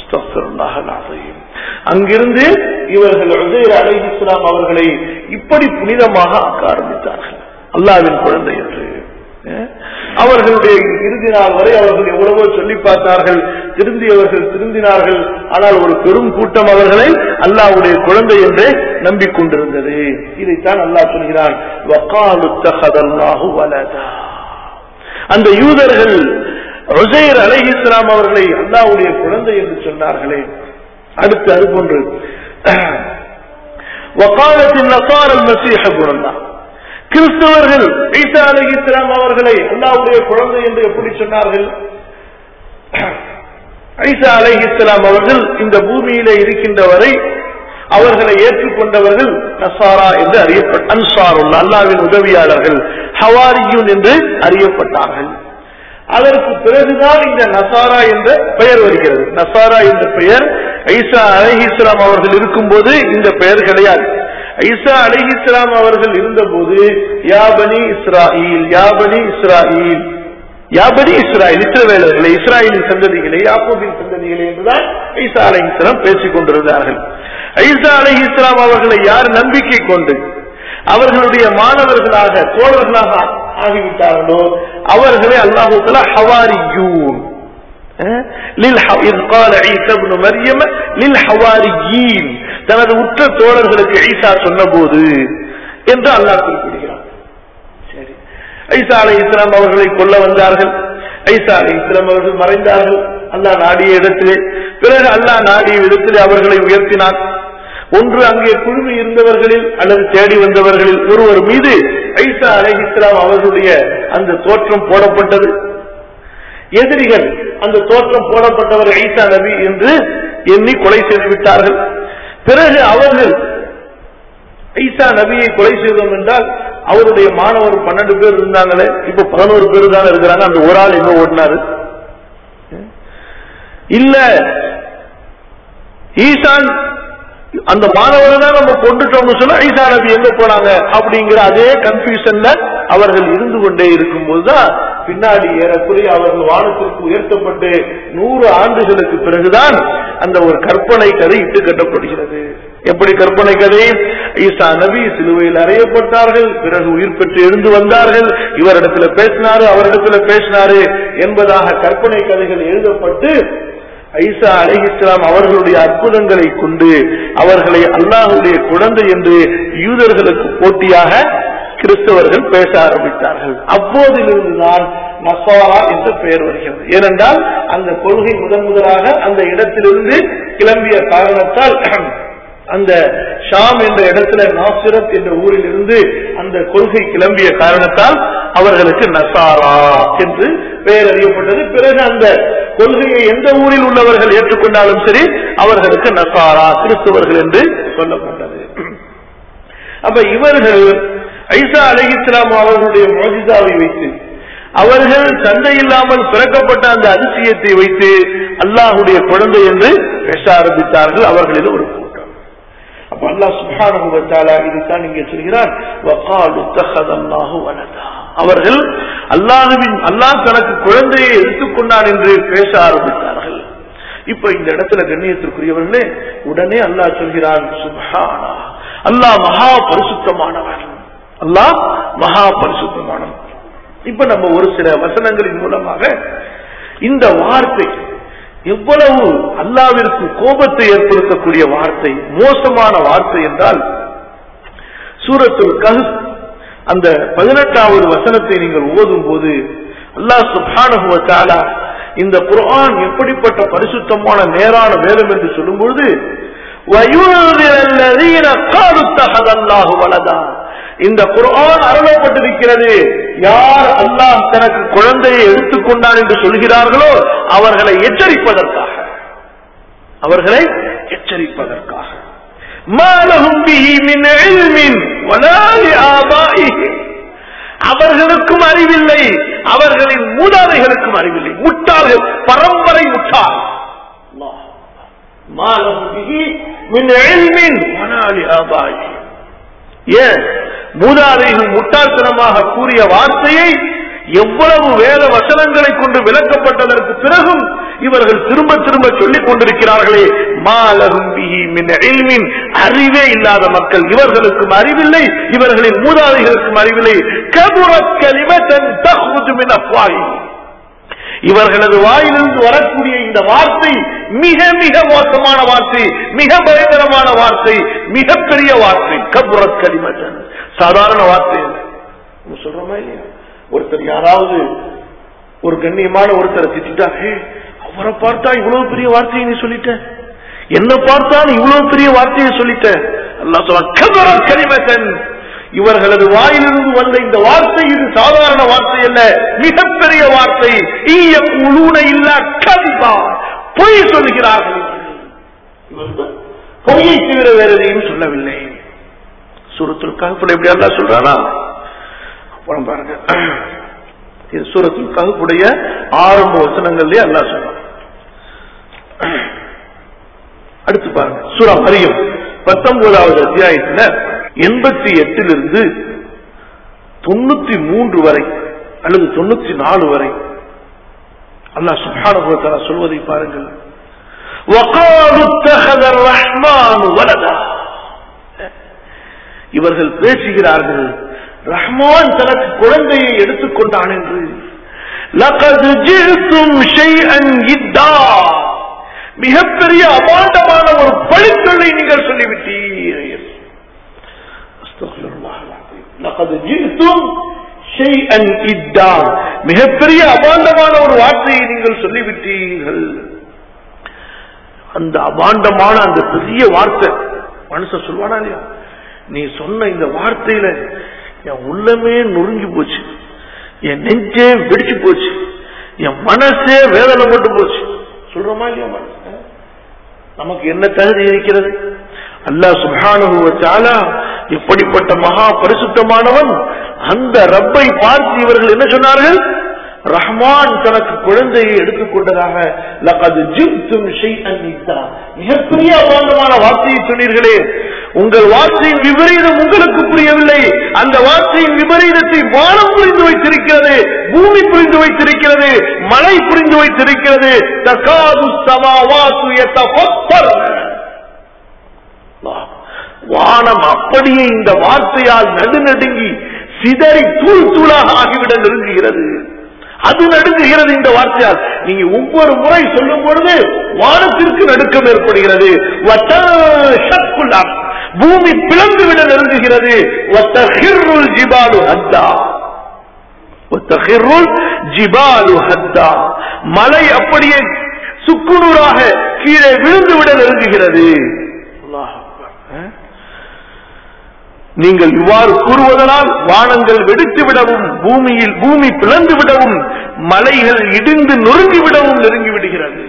அங்கிருந்து இவர்கள் அலை இஸ்லாம் அவர்களை இப்படி புனிதமாக ஆக்க ஆரம்பித்தார்கள் அல்லாவின் குழந்தை என்று அவர்களுடைய இறுதி நாள் வரை அவர்கள் எவ்வளவோ சொல்லி பார்த்தார்கள் திருந்தியவர்கள் திருந்தினார்கள் ஆனால் ஒரு பெரும் கூட்டம் அவர்களை அல்லாவுடைய குழந்தை என்றே நம்பிக்கொண்டிருந்தது இதைத்தான் அல்லாஹ் சொல்கிறான் அந்த யூதர்கள் ருசைர் அலை இஸ்லாம் அவர்களை அல்லாவுடைய குழந்தை என்று சொன்னார்களே அடுத்து அது போன்று வக்காலத்தின் நசாரல் மசீஹ குணம்தான் கிறிஸ்தவர்கள் ஈசா அலி இஸ்லாம் அவர்களை அல்லாவுடைய குழந்தை என்று எப்படி சொன்னார்கள் ஐசா அலை இஸ்லாம் அவர்கள் இந்த பூமியிலே இருக்கின்ற வரை அவர்களை ஏற்றுக்கொண்டவர்கள் நசாரா என்று அறியப்பட்ட அன்சாருல் அல்லாவின் உதவியாளர்கள் ஹவாரியூன் என்று அறியப்பட்டார்கள் அதற்கு பிறகுதான் இந்த நசாரா என்ற பெயர் வருகிறது நசாரா என்ற பெயர் ஐசா அலஹி இஸ்லாம் அவர்கள் இருக்கும்போது இந்த பெயர் கிடையாது ஐசா அலி இஸ்லாம் அவர்கள் இருந்தபோது யாபனி இஸ்ராயில் யாபனி இஸ்ராயில் யாபடி இஸ்ராயல் இஸ்ரவேலர்களே இஸ்ராயலின் சந்ததிகளே யாக்கோபின் சந்ததிகளே என்றுதான் ஐசா அலை இஸ்லாம் பேசிக் கொண்டிருந்தார்கள் ஐசா அலை இஸ்லாம் அவர்களை யார் நம்பிக்கை கொண்டு அவர்களுடைய மாணவர்களாக தோழர்களாக ஆகிவிட்டார்களோ அவர்களை அல்லாஹு தலா ஹவாரியூன் தனது உற்ற தோழர்களுக்கு ஈசா சொன்ன போது என்று அல்லாஹ் குறிப்பிடுகிறான் சரி ஐசா அலை இஸ்லாம் அவர்களை கொல்ல வந்தார்கள் ஐசா அலை இஸ்லாம் அவர்கள் மறைந்தார்கள் அல்லாஹ் நாடிய இடத்திலே பிறகு அல்லாஹ் நாடிய இடத்திலே அவர்களை உயர்த்தினார் ஒன்று அங்கே குழுமி இருந்தவர்களில் அல்லது தேடி வந்தவர்களில் ஒருவர் மீது ஐசா அலை இஸ்லாம் அவர்களுடைய அந்த தோற்றம் போடப்பட்டது எதிரிகள் அந்த தோற்றம் போடப்பட்டவர் ஐசா நபி என்று எண்ணி கொலை செய்து விட்டார்கள் பிறகு அவர்கள் ஐசா நபியை கொலை செய்தோம் என்றால் அவருடைய மாணவர் பன்னெண்டு பேர் இருந்தாங்களே இப்ப பதினோரு பேர் தானே இருக்கிறாங்க அந்த ஒரு ஆள் எங்க ஓடினாரு இல்ல ஈசான் அந்த மாணவரை தான் நம்ம கொண்டுட்டோம்னு சொன்னா ஈசா நபி எங்க போனாங்க அப்படிங்கிற அதே கன்ஃபியூஷன்ல அவர்கள் இருந்து கொண்டே இருக்கும்போதுதான் பின்னாடி ஏறக்குறைய அவர்கள் வானத்திற்கு உயர்த்தப்பட்டு நூறு ஆண்டுகளுக்கு பிறகுதான் அந்த ஒரு கற்பனை கதை இட்டு கட்டப்படுகிறது எப்படி கற்பனை கதை ஈசா நபி சிலுவையில் அறையப்பட்டார்கள் பிறகு உயிர் பெற்று எழுந்து வந்தார்கள் இவரிடத்துல பேசினாரு அவரிடத்துல பேசினாரு என்பதாக கற்பனை கதைகள் எழுதப்பட்டு ஐசா அலி இஸ்லாம் அவர்களுடைய அற்புதங்களை கொண்டு அவர்களை அல்லாஹுடைய குழந்தை என்று யூதர்களுக்கு போட்டியாக கிறிஸ்தவர்கள் பேச ஆரம்பித்தார்கள் அப்போதிலிருந்துதான் நசாரா என்ற பெயர் வருகிறது ஏனென்றால் அந்த கொள்கை முதன் முதலாக அந்த இடத்திலிருந்து கிளம்பிய காரணத்தால் அந்த ஷாம் என்ற இடத்துல நாசிரத் என்ற ஊரில் இருந்து அந்த கொள்கை கிளம்பிய காரணத்தால் அவர்களுக்கு நசாரா என்று பெயர் அறியப்பட்டது பிறகு அந்த கொள்கையை எந்த ஊரில் உள்ளவர்கள் ஏற்றுக்கொண்டாலும் சரி அவர்களுக்கு நசாரா கிறிஸ்தவர்கள் என்று சொல்லப்பட்டது அப்ப இவர்கள் ஐசா அலி இஸ்லாம் அவர்களுடைய மோஜிதாவை வைத்து அவர்கள் தந்தை இல்லாமல் பிறக்கப்பட்ட அந்த அதிசயத்தை வைத்து அல்லாஹுடைய குழந்தை என்று பேச ஆரம்பித்தார்கள் அவர்களில் ஒரு கூட்டம் அப்ப அல்லாஹ் சுபானுபத்தாலா இதுதான் இங்கே சொல்கிறார் அவர்கள் அல்லாஹுவின் அல்லாஹ் தனக்கு குழந்தையை எடுத்துக்கொண்டான் என்று பேச ஆரம்பித்தார்கள் இப்ப இந்த இடத்துல கண்ணியத்திற்குரியவர்களே உடனே அல்லாஹ் சொல்கிறான் சுபஹானா அல்லாஹ் மகா பரிசுத்தமானவன் அல்லாஹ் மகா பரிசுத்தமானவன் இப்ப நம்ம ஒரு சில வசனங்களின் மூலமாக இந்த வார்த்தை எவ்வளவு அல்லாவிற்கு கோபத்தை ஏற்படுத்தக்கூடிய வார்த்தை மோசமான வார்த்தை என்றால் சூரத்துல் கஹ் அந்த பதினெட்டாவது வசனத்தை நீங்கள் ஓதும் போது அல்லாஹ் சுபானுவத்தாலா இந்த குர்ஆன் எப்படிப்பட்ட பரிசுத்தமான நேரான வேதம் என்று சொல்லும் பொழுது இந்த குர்ஆன் அருளப்பட்டிருக்கிறது யார் அல்லாஹ் தனக்கு குழந்தையை எடுத்துக்கொண்டான் என்று சொல்கிறார்களோ அவர்களை எச்சரிப்பதற்காக அவர்களை எச்சரிப்பதற்காக அவர்களுக்கும் அறிவில்லை அவர்களின் மூதாதைகளுக்கும் அறிவில்லை முட்டாள்கள் பரம்பரை முட்டாள் ஏன் மூதாதைகள் முட்டாள்தனமாக கூறிய வார்த்தையை எவ்வளவு வேத வசனங்களை கொண்டு விளக்கப்பட்டதற்கு பிறகும் இவர்கள் திரும்ப திரும்ப சொல்லிக் கொண்டிருக்கிறார்களே மாலகும் அறிவே இல்லாத மக்கள் இவர்களுக்கும் அறிவில்லை இவர்களின் மூதாதைகளுக்கும் அறிவில்லை இவர்களது வாயிலிருந்து வரக்கூடிய இந்த வார்த்தை மிக மிக மோசமான வார்த்தை மிக பயங்கரமான வார்த்தை மிகப்பெரிய வார்த்தை கபுரத் கலிமத்தன் சாதாரண வார்த்தை சொல்றோமா இல்லையா ஒருத்தர் யாராவது ஒரு கண்ணியமான ஒருத்தரை திட்டாரு அவரை பார்த்தா இவ்வளவு பெரிய வார்த்தையை நீ சொல்லிட்ட என்ன பார்த்தாலும் இவ்வளவு பெரிய வார்த்தையை சொல்லிட்ட அல்லா சொல்ல கரிமத்தன் இவர்களது வாயிலிருந்து வந்த இந்த வார்த்தை இது சாதாரண வார்த்தை அல்ல மிகப்பெரிய வார்த்தை ஈய உழுன இல்லா கதிபா பொய் சொல்கிறார்கள் பொய்யை தவிர வேற எதையும் சொல்லவில்லை சூரத்துல் கஹப்புல எப்படி அல்லா சொல்றானா அப்புறம் பாருங்க இது சூரத்துல் கஹப்புடைய ஆரம்ப வசனங்கள்லயே அல்லா சொல்றான் அடுத்து பாருங்க சூரா மரியம் பத்தொன்பதாவது அத்தியாயத்துல எண்பத்தி எட்டிலிருந்து தொண்ணூத்தி மூன்று வரை அல்லது தொண்ணூத்தி நாலு வரை அல்லாஹ் சுப்ஹானஹு வ தஆலா சொல்வதை பாருங்கள் وقالوا اتخذ الرحمن ولدا இவர்கள் பேசுகிறார்கள் ரஹ்மான் தனக்கு குழந்தையை எடுத்துக்கொண்டான் என்று لقد جئتم شيئا جدا மிகப்பெரிய அபாண்டமான ஒரு பழித்தொல்லை நீங்கள் சொல்லிவிட்டீர்கள் அஸ்தக்ஃபிருல்லாஹ் அல்-அஸீம். لقد جئتم شيئا جدا மிகப்பெரிய அபாண்டமான ஒரு வார்த்தையை நீங்கள் சொல்லிவிட்டீர்கள் அந்த அபாண்டமான அந்த பெரிய வார்த்தை மனுஷன் சொல்வானா இல்லையா நீ சொன்ன இந்த வார்த்தையில என் உள்ளமே நொறுங்கி போச்சு என் நெஞ்சே வெடிச்சு போச்சு என் மனசே வேதனை போட்டு போச்சு சொல்றோமா இல்லையா மனசு நமக்கு என்ன தகுதி இருக்கிறது அல்லாஹ் சுப்ஹானஹு வ தஆலா இப்படிப்பட்ட மகா பரிசுத்தமானவன் அந்த ரப்பை பார்த்து இவர்கள் என்ன சொன்னார்கள் ரஹ்மான் தனக்கு குழந்தையை எடுத்துக்கொண்டதாக லகது ஜிப்தும் ஷைஅன் இத்தா மிகப்பெரிய அபாண்டமான வார்த்தையை சொன்னீர்களே உங்கள் வார்த்தையின் விபரீதம் உங்களுக்கு புரியவில்லை அந்த வார்த்தையின் விபரீதத்தை வானம் புரிந்து வைத்திருக்கிறது பூமி புரிந்து வைத்திருக்கிறது மழை புரிந்து வைத்திருக்கிறது தகாது சமாவாத்து யதஃபத்தர்ன வானம் அப்படியே இந்த வார்த்தையால் நடுநடுங்கி சிதறி தூள் தூளாக ஆகிவிட நெருங்குகிறது அது நடுங்குகிறது இந்த வார்த்தையால் நீங்க ஒவ்வொரு முறை சொல்லும் பொழுது வானத்திற்கு நடுக்கம் ஏற்படுகிறது வத்தஷக்குல் அர்த். பூமி பிளந்து விட நெருங்குகிறது வத்தஹிர்ருல் ஜிபாலு ஹத்தா வத்தஹிர்ருல் ஜிபாலு ஹத்தா மலை அப்படியே சுக்குநூறாக கீழே விழுந்து விட நெருங்குகிறது அல்லாஹ் அக்பர். அஹ்? நீங்கள் இவ்வாறு கூறுவதனால் வானங்கள் வெடித்து விடவும் பூமியில் பூமி பிளந்து விடவும் மலைகள் இடிந்து நொறுங்கி விடவும் நெருங்கி விடுகிறது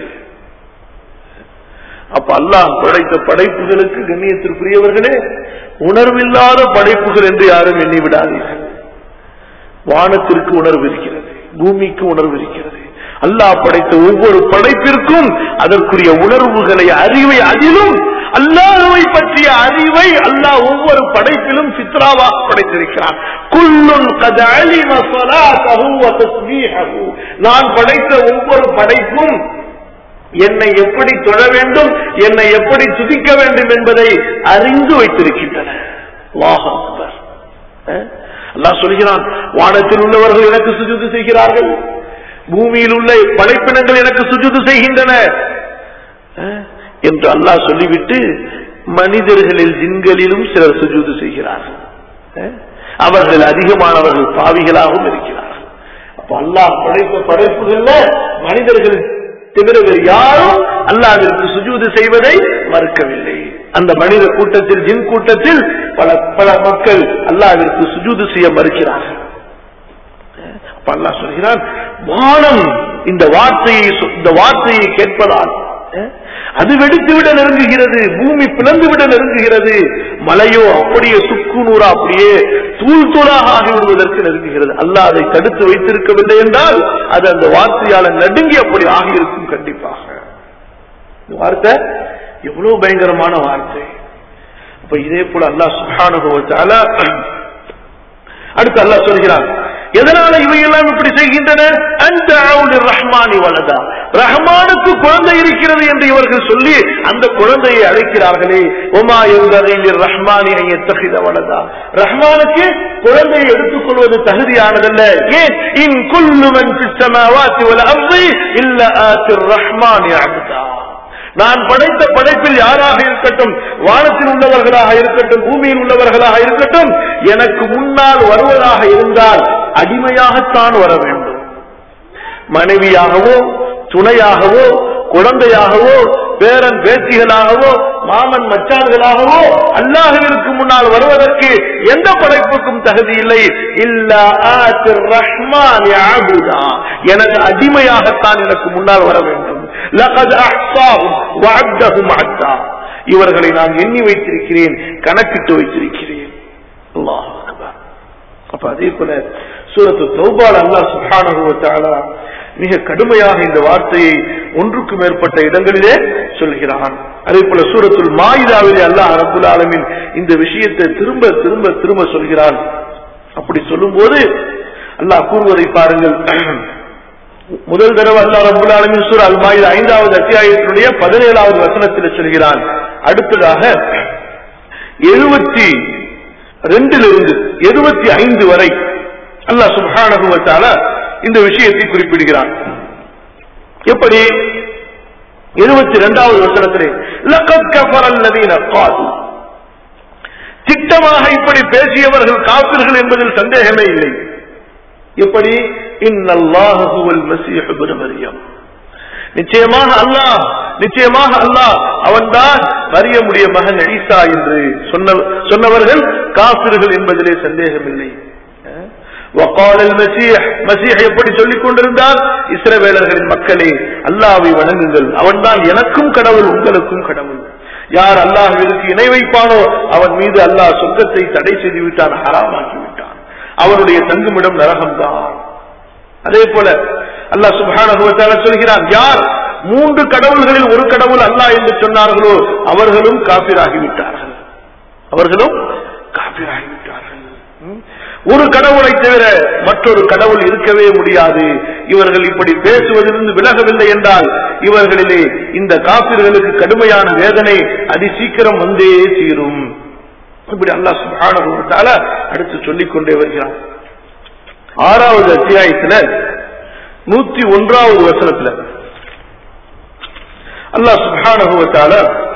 அப்ப அல்லாஹ் படைத்த படைப்புகளுக்கு கண்ணியத்திற்குரியவர்களே உணர்வில்லாத படைப்புகள் என்று யாரும் எண்ணி விடாதீர்கள் வானத்திற்கு உணர்வு இருக்கிறது பூமிக்கு உணர்வு இருக்கிறது அல்லாஹ் படைத்த ஒவ்வொரு படைப்பிற்கும் அதற்குரிய உணர்வுகளை அறிவை அதிலும் அல்லாஹுவை பற்றிய அறிவை அல்லாஹ் ஒவ்வொரு படைப்பிலும் சித்ராவாக படைத்திருக்கிறான் குல்லுன் கத அலிம ஸலாத்தஹு வ தஸ்பீஹஹு நான் படைத்த ஒவ்வொரு படைப்பும் என்னை எப்படி தொழ வேண்டும் என்னை எப்படி துதிக்க வேண்டும் என்பதை அறிந்து வைத்திருக்கின்றன அல்லாஹ் அக்பர் அஹ்? அல்லாஹ் சொல்கிறான் வானத்தில் உள்ளவர்கள் எனக்கு சுஜூது செய்கிறார்கள் பூமியில் உள்ள படைப்பினங்கள் எனக்கு சுஜூது செய்கின்றன அஹ்? என்று அல்லாஹ் சொல்லிவிட்டு மனிதர்களில் ஜின்களிலும் சிலர் சுஜூது செய்கிறார்கள் அஹ்? அவர்கள் அதிகமானவர்கள் பாவிகளாகவும் இருக்கிறார்கள் அப்ப அல்லாஹ் படைத்த படைப்புகள்ல மனிதர்கள் தவிர வேறு யாரும் அல்லாவிற்கு சுஜூது செய்வதை மறுக்கவில்லை அந்த மனித கூட்டத்தில் ஜின் கூட்டத்தில் பல பல மக்கள் அல்லாவிற்கு சுஜூது செய்ய மறுக்கிறார்கள் அப்ப அல்லாஹ் சொல்கிறான் வானம் இந்த வார்த்தையை சொ- இந்த வார்த்தையை கேட்பதால் அஹ், அது வெடித்துவிட நெருங்குகிறது பூமி பிளந்து விட நெருங்குகிறது மலையோ அப்படியே சுக்குநூறா அப்படியே தூள் தூளாக ஆகிவிடுவதற்கு நெருங்குகிறது அல்லாஹ் அதை தடுத்து வைத்திருக்கவில்லை என்றால் அது அந்த வார்த்தையால நடுங்கி அப்படி ஆகியிருக்கும் கண்டிப்பாக இந்த வார்த்தை எவ்வளவு பயங்கரமான வார்த்தை அப்ப இதே போல அல்லாஹ் சுப்ஹானஹு வ தஆலா அடுத்து அல்லாஹ் சொல்கிறான் எதனால இவையெல்லாம் இப்படி செய்கின்றன அந்த ரஹ்மானி வலதா ரஹ்மானுக்கு குழந்தை இருக்கிறது என்று இவர்கள் சொல்லி அந்த குழந்தையை அழைக்கிறார்களே ஒமா எங்கள் ரஹ்மானி எத்தகித வலதா ரஹ்மானுக்கு குழந்தையை எடுத்துக்கொள்வது தகுதியானதல்ல ஏன் இன் குல்லுமன் சிஸ்டமாவாத்தி வல அவ்வை இல்ல ஆத்திர் ரஹ்மானி அபுதா நான் படைத்த படைப்பில் யாராக இருக்கட்டும் வானத்தில் உள்ளவர்களாக இருக்கட்டும் பூமியில் உள்ளவர்களாக இருக்கட்டும் எனக்கு முன்னால் வருவதாக இருந்தால் அடிமையாகத்தான் வர வேண்டும் மனைவியாகவோ துணையாகவோ குழந்தையாகவோ பேரன் பேத்திகளாகவோ மாமன் மச்சான்களாகவோ அல்லாஹுவிற்கு முன்னால் வருவதற்கு எந்த படைப்புக்கும் தகுதி இல்லை இல்ல ஆத்திர் ரஹ்மான் யாபுதா எனக்கு அடிமையாகத்தான் எனக்கு முன்னால் வர வேண்டும் لقد أحصاهم وعدهم عدا இவர்களை நான் எண்ணி வைத்திருக்கிறேன் கணக்கிட்டு வைத்திருக்கிறேன் அல்லாஹ் அக்பர். அப்ப அதே போல சூரத்து தௌபால் அல்லாஹ் சுப்ஹானஹு வ தஆலா மிக கடுமையாக இந்த வார்த்தையை ஒன்றுக்கு மேற்பட்ட இடங்களிலே சொல்கிறான் அதே போல சூரத்துல் மாயிதாவிலே அல்லாஹ் ரப்புல் ஆலமீன் இந்த விஷயத்தை திரும்ப திரும்ப திரும்ப சொல்கிறான் அப்படி சொல்லும்போது அல்லாஹ் கூறுவதை பாருங்கள் முதல் தடவை அல்லா ரபுல் ஆலமின் சூர் அல் மாயித் ஐந்தாவது அத்தியாயத்தினுடைய பதினேழாவது வசனத்தில் சொல்கிறான் அடுத்ததாக எழுபத்தி ரெண்டிலிருந்து எழுபத்தி ஐந்து வரை அல்லாஹ் சுபானகுவத்தால இந்த விஷயத்தை குறிப்பிடுகிறான் எப்படி எழுபத்தி இரண்டாவது வசனத்திலே லக்கத் கஃபர் அல்லதீன காது திட்டமாக இப்படி பேசியவர்கள் காப்பிர்கள் என்பதில் சந்தேகமே இல்லை எப்படி இன்னல்லாஹுவல் மசீஹ் இப்னு மரியம் நிச்சயமாக அல்லாஹ் நிச்சயமாக அல்லாஹ் அவன்தான் மரியமுடைய மகன் ஈசா என்று சொன்ன சொன்னவர்கள் காப்பிர்கள் என்பதிலே சந்தேகமில்லை وقال المسيح மசீஹ் எப்படி சொல்லிக் கொண்டிருந்தார் இஸ்ரவேலர்களின் மக்களே அல்லாவை வணங்குங்கள் அவன்தான் எனக்கும் கடவுள் உங்களுக்கும் கடவுள் யார் அல்லாஹிற்கு இணை வைப்பானோ அவன் மீது அல்லாஹ் சொர்க்கத்தை தடை செய்து விட்டான் ஹராமாக்கி விட்டான் அவனுடைய தங்குமிடம் நரகம்தான் அதே போல அல்லாஹ் சுபான சொல்கிறான் யார் மூன்று கடவுள்களில் ஒரு கடவுள் அல்லாஹ் என்று சொன்னார்களோ அவர்களும் காப்பிராகிவிட்டார்கள் அவர்களும் காப்பிராகிவிட்டார்கள் ஒரு கடவுளை தவிர மற்றொரு கடவுள் இருக்கவே முடியாது இவர்கள் இப்படி பேசுவதிலிருந்து விலகவில்லை என்றால் இவர்களிலே இந்த காப்பிர்களுக்கு கடுமையான வேதனை அதி சீக்கிரம் வந்தே தீரும் இப்படி அல்லாஹ் சுபான அடுத்து சொல்லிக் கொண்டே வருகிறான் ஆறாவது அத்தியாயத்துல நூத்தி ஒன்றாவது வசனத்துல அல்லாஹ் சுபானுவத்தால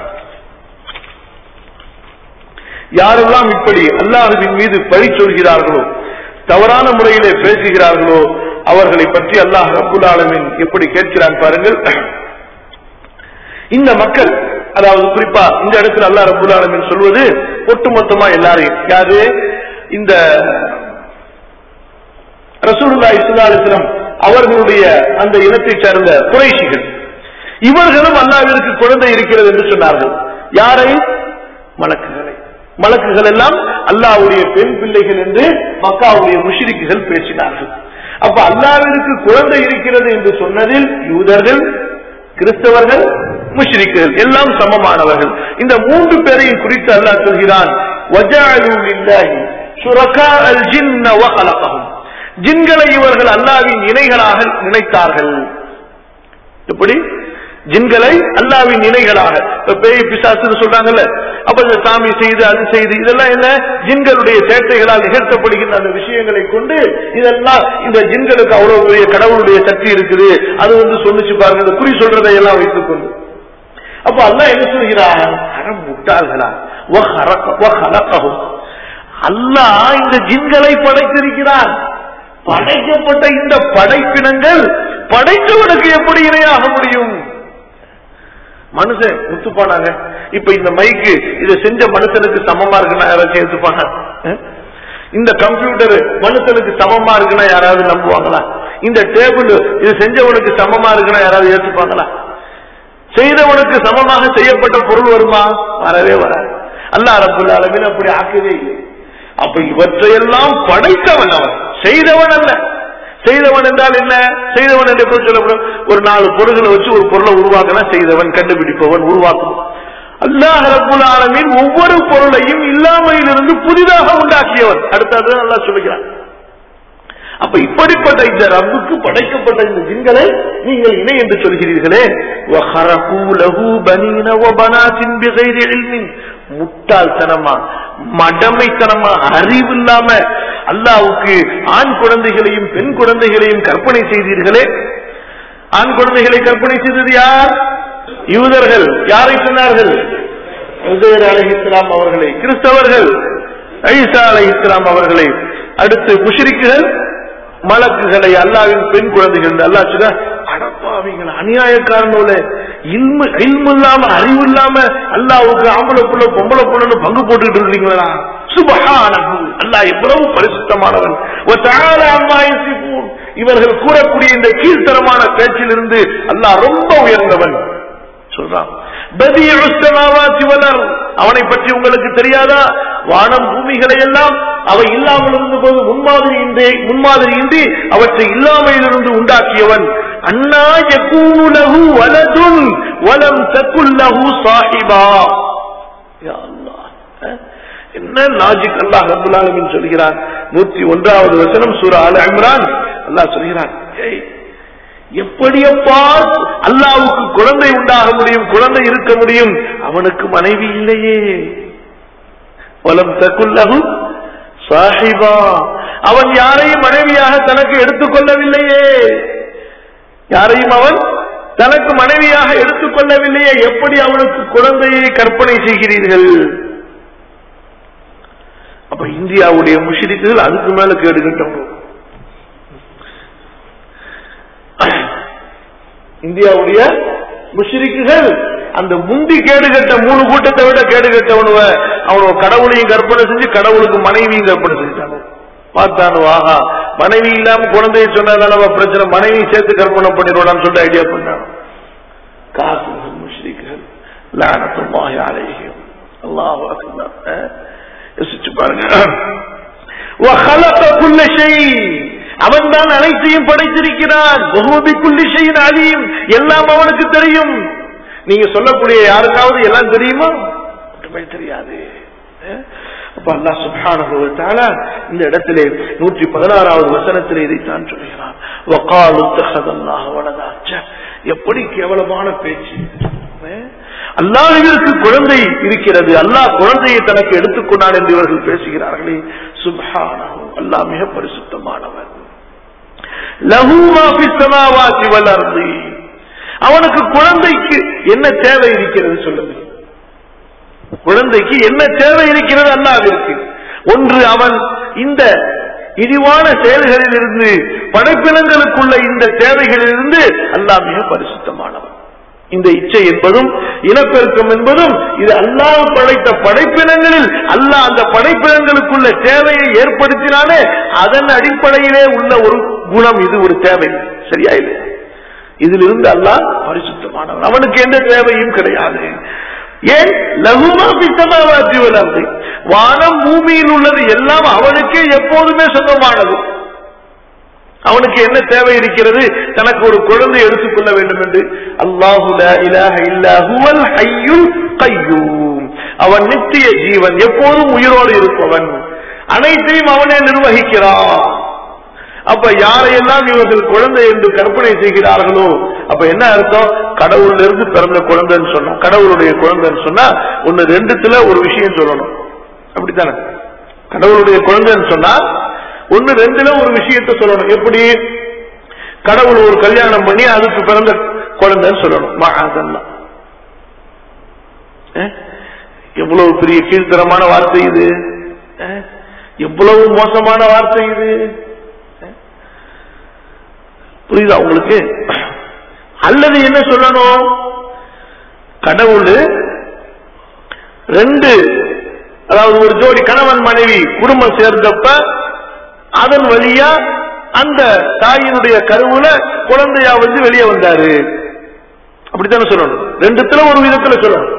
யாரெல்லாம் இப்படி அல்லாஹுவின் மீது பழி சொல்கிறார்களோ தவறான முறையிலே பேசுகிறார்களோ அவர்களை பற்றி அல்லாஹ் ரபுல் ஆலமின் எப்படி கேட்கிறான் பாருங்கள் இந்த மக்கள் அதாவது குறிப்பா இந்த இடத்துல அல்லா ரபுல் ஆலமின் சொல்வது ஒட்டுமொத்தமா எல்லாரையும் யாரு இந்த ரசூலுல்லா இஸ்லாலிஸ்லம் அவர்களுடைய அந்த இனத்தை சார்ந்த குறைஷிகள் இவர்களும் அல்லாவிற்கு குழந்தை இருக்கிறது என்று சொன்னார்கள் யாரை மலக்குகளை மலக்குகள் எல்லாம் அல்லாவுடைய பெண் பிள்ளைகள் என்று மக்காவுடைய முஷிரிக்குகள் பேசினார்கள் அப்ப அல்லாவிற்கு குழந்தை இருக்கிறது என்று சொன்னதில் யூதர்கள் கிறிஸ்தவர்கள் முஷ்ரிக்குகள் எல்லாம் சமமானவர்கள் இந்த மூன்று பேரையும் குறித்து அல்லாஹ் சொல்கிறான் ஜின்களை இவர்கள் அல்லாவின் இணைகளாக நினைத்தார்கள் எப்படி ஜின்களை அல்லாவின் இணைகளாக இப்ப பேய் பிசாசுன்னு சொல்றாங்கல்ல அப்ப இந்த சாமி செய்து அது செய்து இதெல்லாம் என்ன ஜின்களுடைய சேட்டைகளால் நிகழ்த்தப்படுகின்ற அந்த விஷயங்களை கொண்டு இதெல்லாம் இந்த ஜின்களுக்கு அவ்வளவு பெரிய கடவுளுடைய சக்தி இருக்குது அது வந்து சொல்லிச்சு பாருங்க இந்த குறி சொல்றதை எல்லாம் வைத்துக் கொண்டு அப்ப அல்லா என்ன சொல்கிறான் அறம் முட்டாள்களா அல்லாஹ் இந்த ஜின்களை படைத்திருக்கிறான் படைக்கப்பட்ட இந்த படைப்பினங்கள் படைத்தவனுக்கு எப்படி இணையாக முடியும் மனுஷன் ஒத்துப்பானாங்க இப்ப இந்த மைக்கு இதை செஞ்ச மனுஷனுக்கு சமமா இருக்குன்னா யாராச்சும் ஏத்துப்பாங்க இந்த கம்ப்யூட்டர் மனுஷனுக்கு சமமா இருக்குன்னா யாராவது நம்புவாங்களா இந்த டேபிள் இது செஞ்சவனுக்கு சமமா இருக்குன்னா யாராவது ஏத்துப்பாங்களா செய்தவனுக்கு சமமாக செய்யப்பட்ட பொருள் வருமா வரவே வராது அல்லா ரபுல் அளவில் அப்படி ஆக்கவே இல்லை அப்ப இவற்றையெல்லாம் படைத்தவன் அவன் செய்தவன் அல்ல செய்தவன் என்றால் என்ன செய்தவன் என்று எப்படி சொல்லப்படும் ஒரு நாலு பொருள்களை வச்சு ஒரு பொருளை உருவாக்கினா செய்தவன் கண்டுபிடிப்பவன் உருவாக்குவன் அல்லாஹ் ரபுல் ஆலமின் ஒவ்வொரு பொருளையும் இல்லாமையிலிருந்து புதிதாக உண்டாக்கியவன் அடுத்தது நல்லா சொல்லுகிறான் அப்ப இப்படிப்பட்ட இந்த ரப்புக்கு படைக்கப்பட்ட இந்த ஜின்களை நீங்கள் இணை என்று சொல்கிறீர்களே முட்டாள்தனமா மடமைத்தனமா அறிவு இல்லாம அல்லாவுக்கு ஆண் குழந்தைகளையும் பெண் குழந்தைகளையும் கற்பனை செய்தீர்களே ஆண் குழந்தைகளை கற்பனை செய்தது யார் யூதர்கள் யாரை சொன்னார்கள் அலி இஸ்லாம் அவர்களை கிறிஸ்தவர்கள் ஐசா அலை இஸ்லாம் அவர்களை அடுத்து முஷரிக்குகள் மலக்குகளை அல்லாவின் பெண் குழந்தைகள் அல்லா சொல்ல அடப்பாவீங்களா அநியாயக்காரனோட இல்மு இல்மு இல்லாம அறிவு இல்லாம அல்லாவுக்கு ஆம்பளை புள்ள பொம்பளை புள்ளன்னு பங்கு போட்டுக்கிட்டு இருக்கீங்களா சுபஹானஹு அல்லாஹ் எவ்வளவு பரிசுத்தமானவன் இவர்கள் கூறக்கூடிய இந்த கீழ்த்தரமான பேச்சிலிருந்து அல்லாஹ் ரொம்ப உயர்ந்தவன் சொல்றான் அவனை பற்றி உங்களுக்கு தெரியாதா வானம் பூமிகளை எல்லாம் அவை இல்லாமல் இருந்த போது முன்மாதிரி இன்றி முன்மாதிரி இன்றி அவற்றை இல்லாமையிலிருந்து உண்டாக்கியவன் அண்ணா யகூலஹு வலதுன் வலம் தக்குல்லஹு சாஹிபா என்ன லாஜிக் அல்லாஹ் ரபுல் ஆலமின் சொல்கிறான் நூத்தி ஒன்றாவது வசனம் சூரா அல் இம்ரான் அல்லாஹ் சொல்கிறான் எப்படியப்பா அல்லாவுக்கு குழந்தை உண்டாக முடியும் குழந்தை இருக்க முடியும் அவனுக்கு மனைவி இல்லையே வலம் தக்குல்லகும் சாஹிபா அவன் யாரையும் மனைவியாக தனக்கு எடுத்துக்கொள்ளவில்லையே யாரையும் அவன் தனக்கு மனைவியாக எடுத்துக்கொள்ளவில்லையே எப்படி அவனுக்கு குழந்தையை கற்பனை செய்கிறீர்கள் அப்ப இந்தியாவுடைய முஷிரிக்குகள் அதுக்கு மேல கேடுகிட்டவங்க இந்தியாவுடைய முஷிரிக்குகள் அந்த முந்தி கேடு கட்ட மூணு கூட்டத்தை விட கேடு கட்டவனுவ அவனோட கடவுளையும் கற்பனை செஞ்சு கடவுளுக்கு மனைவியும் கற்பனை செஞ்சாங்க பார்த்தானு ஆஹா மனைவி இல்லாம குழந்தைய சொன்னதான பிரச்சனை மனைவி சேர்த்து கற்பனை பண்ணிடுவான்னு சொல்லிட்டு ஐடியா பண்ணாங்க காசு முஷ்ரிக்குகள் லானத்துல்லாஹி அலைஹிம் அல்லாஹ் அக்பர் யோசிச்சு பாருங்க وخلق كل شيء அவன் தான் அனைத்தையும் படைத்திருக்கிறான் குல்லி ஷையின் அலீம் எல்லாம் அவனுக்கு தெரியும் நீங்க சொல்லக்கூடிய யாருக்காவது எல்லாம் தெரியுமா ஒன்றுமே தெரியாது அப்ப அல்லா சுபான இந்த இடத்திலே நூற்றி பதினாறாவது வசனத்திலே இதைத்தான் சொல்கிறான் எப்படி கேவலமான பேச்சு அல்லாஹிற்கு குழந்தை இருக்கிறது அல்லாஹ் குழந்தையை தனக்கு எடுத்துக்கொண்டான் என்று இவர்கள் பேசுகிறார்களே சுபான அல்லாஹ் மிக பரிசுத்தமானவன் அவனுக்கு குழந்தைக்கு என்ன தேவை இருக்கிறது சொல்லுங்க குழந்தைக்கு என்ன தேவை இருக்கிறது அல்லாவிற்கு ஒன்று அவன் இந்த இழிவான செயல்களில் இருந்து படைப்பினங்களுக்குள்ள இந்த தேவைகளிலிருந்து அல்லாஹ் மிக பரிசுத்தமானவன் இந்த இச்சை என்பதும் இனப்பெருக்கம் என்பதும் இது அல்லாஹ் படைத்த படைப்பினங்களில் அல்லாஹ் அந்த படைப்பினங்களுக்குள்ள தேவையை ஏற்படுத்தினாலே அதன் அடிப்படையிலே உள்ள ஒரு குணம் இது ஒரு தேவை சரியா இல்லை இதிலிருந்து அல்லாஹ் பரிசுத்தமானவன் அவனுக்கு எந்த தேவையும் கிடையாது ஏன் லகுமா பித்தமாவாத்தி வளர்ந்து வானம் பூமியில் உள்ளது எல்லாம் அவனுக்கே எப்போதுமே சொந்தமானது அவனுக்கு என்ன தேவை இருக்கிறது தனக்கு ஒரு குழந்தை எடுத்துக்கொள்ள வேண்டும் என்று அல்லாஹுல் அவன் நித்திய ஜீவன் எப்போதும் உயிரோடு இருப்பவன் அனைத்தையும் அவனே நிர்வகிக்கிறான் அப்ப யாரையெல்லாம் இவர்கள் குழந்தை என்று கற்பனை செய்கிறார்களோ அப்ப என்ன அர்த்தம் கடவுள்ல இருந்து பிறந்த குழந்தைன்னு சொன்னா கடவுளுடைய குழந்தைன்னு சொன்னா ஒன்னு ரெண்டுத்துல ஒரு விஷயம் சொல்லணும் அப்படித்தானே கடவுளுடைய குழந்தைன்னு சொன்னா ஒன்னு ரெண்டுல ஒரு விஷயத்த சொல்லணும் எப்படி கடவுள் ஒரு கல்யாணம் பண்ணி அதுக்கு பிறந்த குழந்தைன்னு சொல்லணும் அதெல்லாம் எவ்வளவு பெரிய கீழ்த்தரமான வார்த்தை இது எவ்வளவு மோசமான வார்த்தை இது புரியுதா உங்களுக்கு அல்லது என்ன சொல்லணும் கடவுள் ரெண்டு அதாவது ஒரு ஜோடி கணவன் மனைவி குடும்பம் சேர்ந்தப்ப அதன் வழியா அந்த தாயினுடைய கருவுல குழந்தையா வந்து வெளியே வந்தாரு அப்படித்தானே சொல்லணும் ரெண்டுத்துல ஒரு விதத்துல சொல்லணும்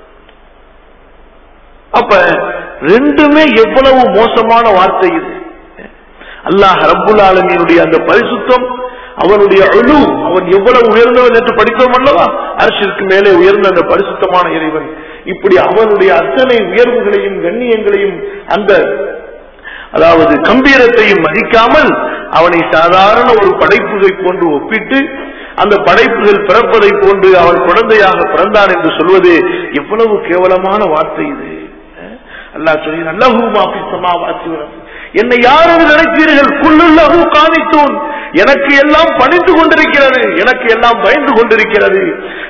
அப்ப ரெண்டுமே எவ்வளவு மோசமான வார்த்தை இது அல்லாஹ் ரப்புல் ஆலமீனுடைய அந்த பரிசுத்தம் அவனுடைய அழு அவன் எவ்வளவு உயர்ந்தவன் என்று படித்தோம் அல்லவா அரசிற்கு மேலே உயர்ந்த அந்த பரிசுத்தமான இறைவன் இப்படி அவனுடைய அத்தனை உயர்வுகளையும் கண்ணியங்களையும் அந்த அதாவது கம்பீரத்தையும் மதிக்காமல் அவனை சாதாரண ஒரு படைப்புகை போன்று ஒப்பிட்டு அந்த படைப்புகள் பிறப்பதை போன்று அவன் குழந்தையாக பிறந்தான் என்று சொல்வது எவ்வளவு கேவலமான வார்த்தை இது அல்லாஹ் சொல்லி நல்லஹூ மாபி சமாவாத்தி என்னை யார் என்று நினைத்தீர்கள் குள்ளுள்ளஹூ காணித்தோன் எனக்கு எல்லாம் பணிந்து கொண்டிருக்கிறது எனக்கு எல்லாம் பயந்து கொண்டிருக்கிறது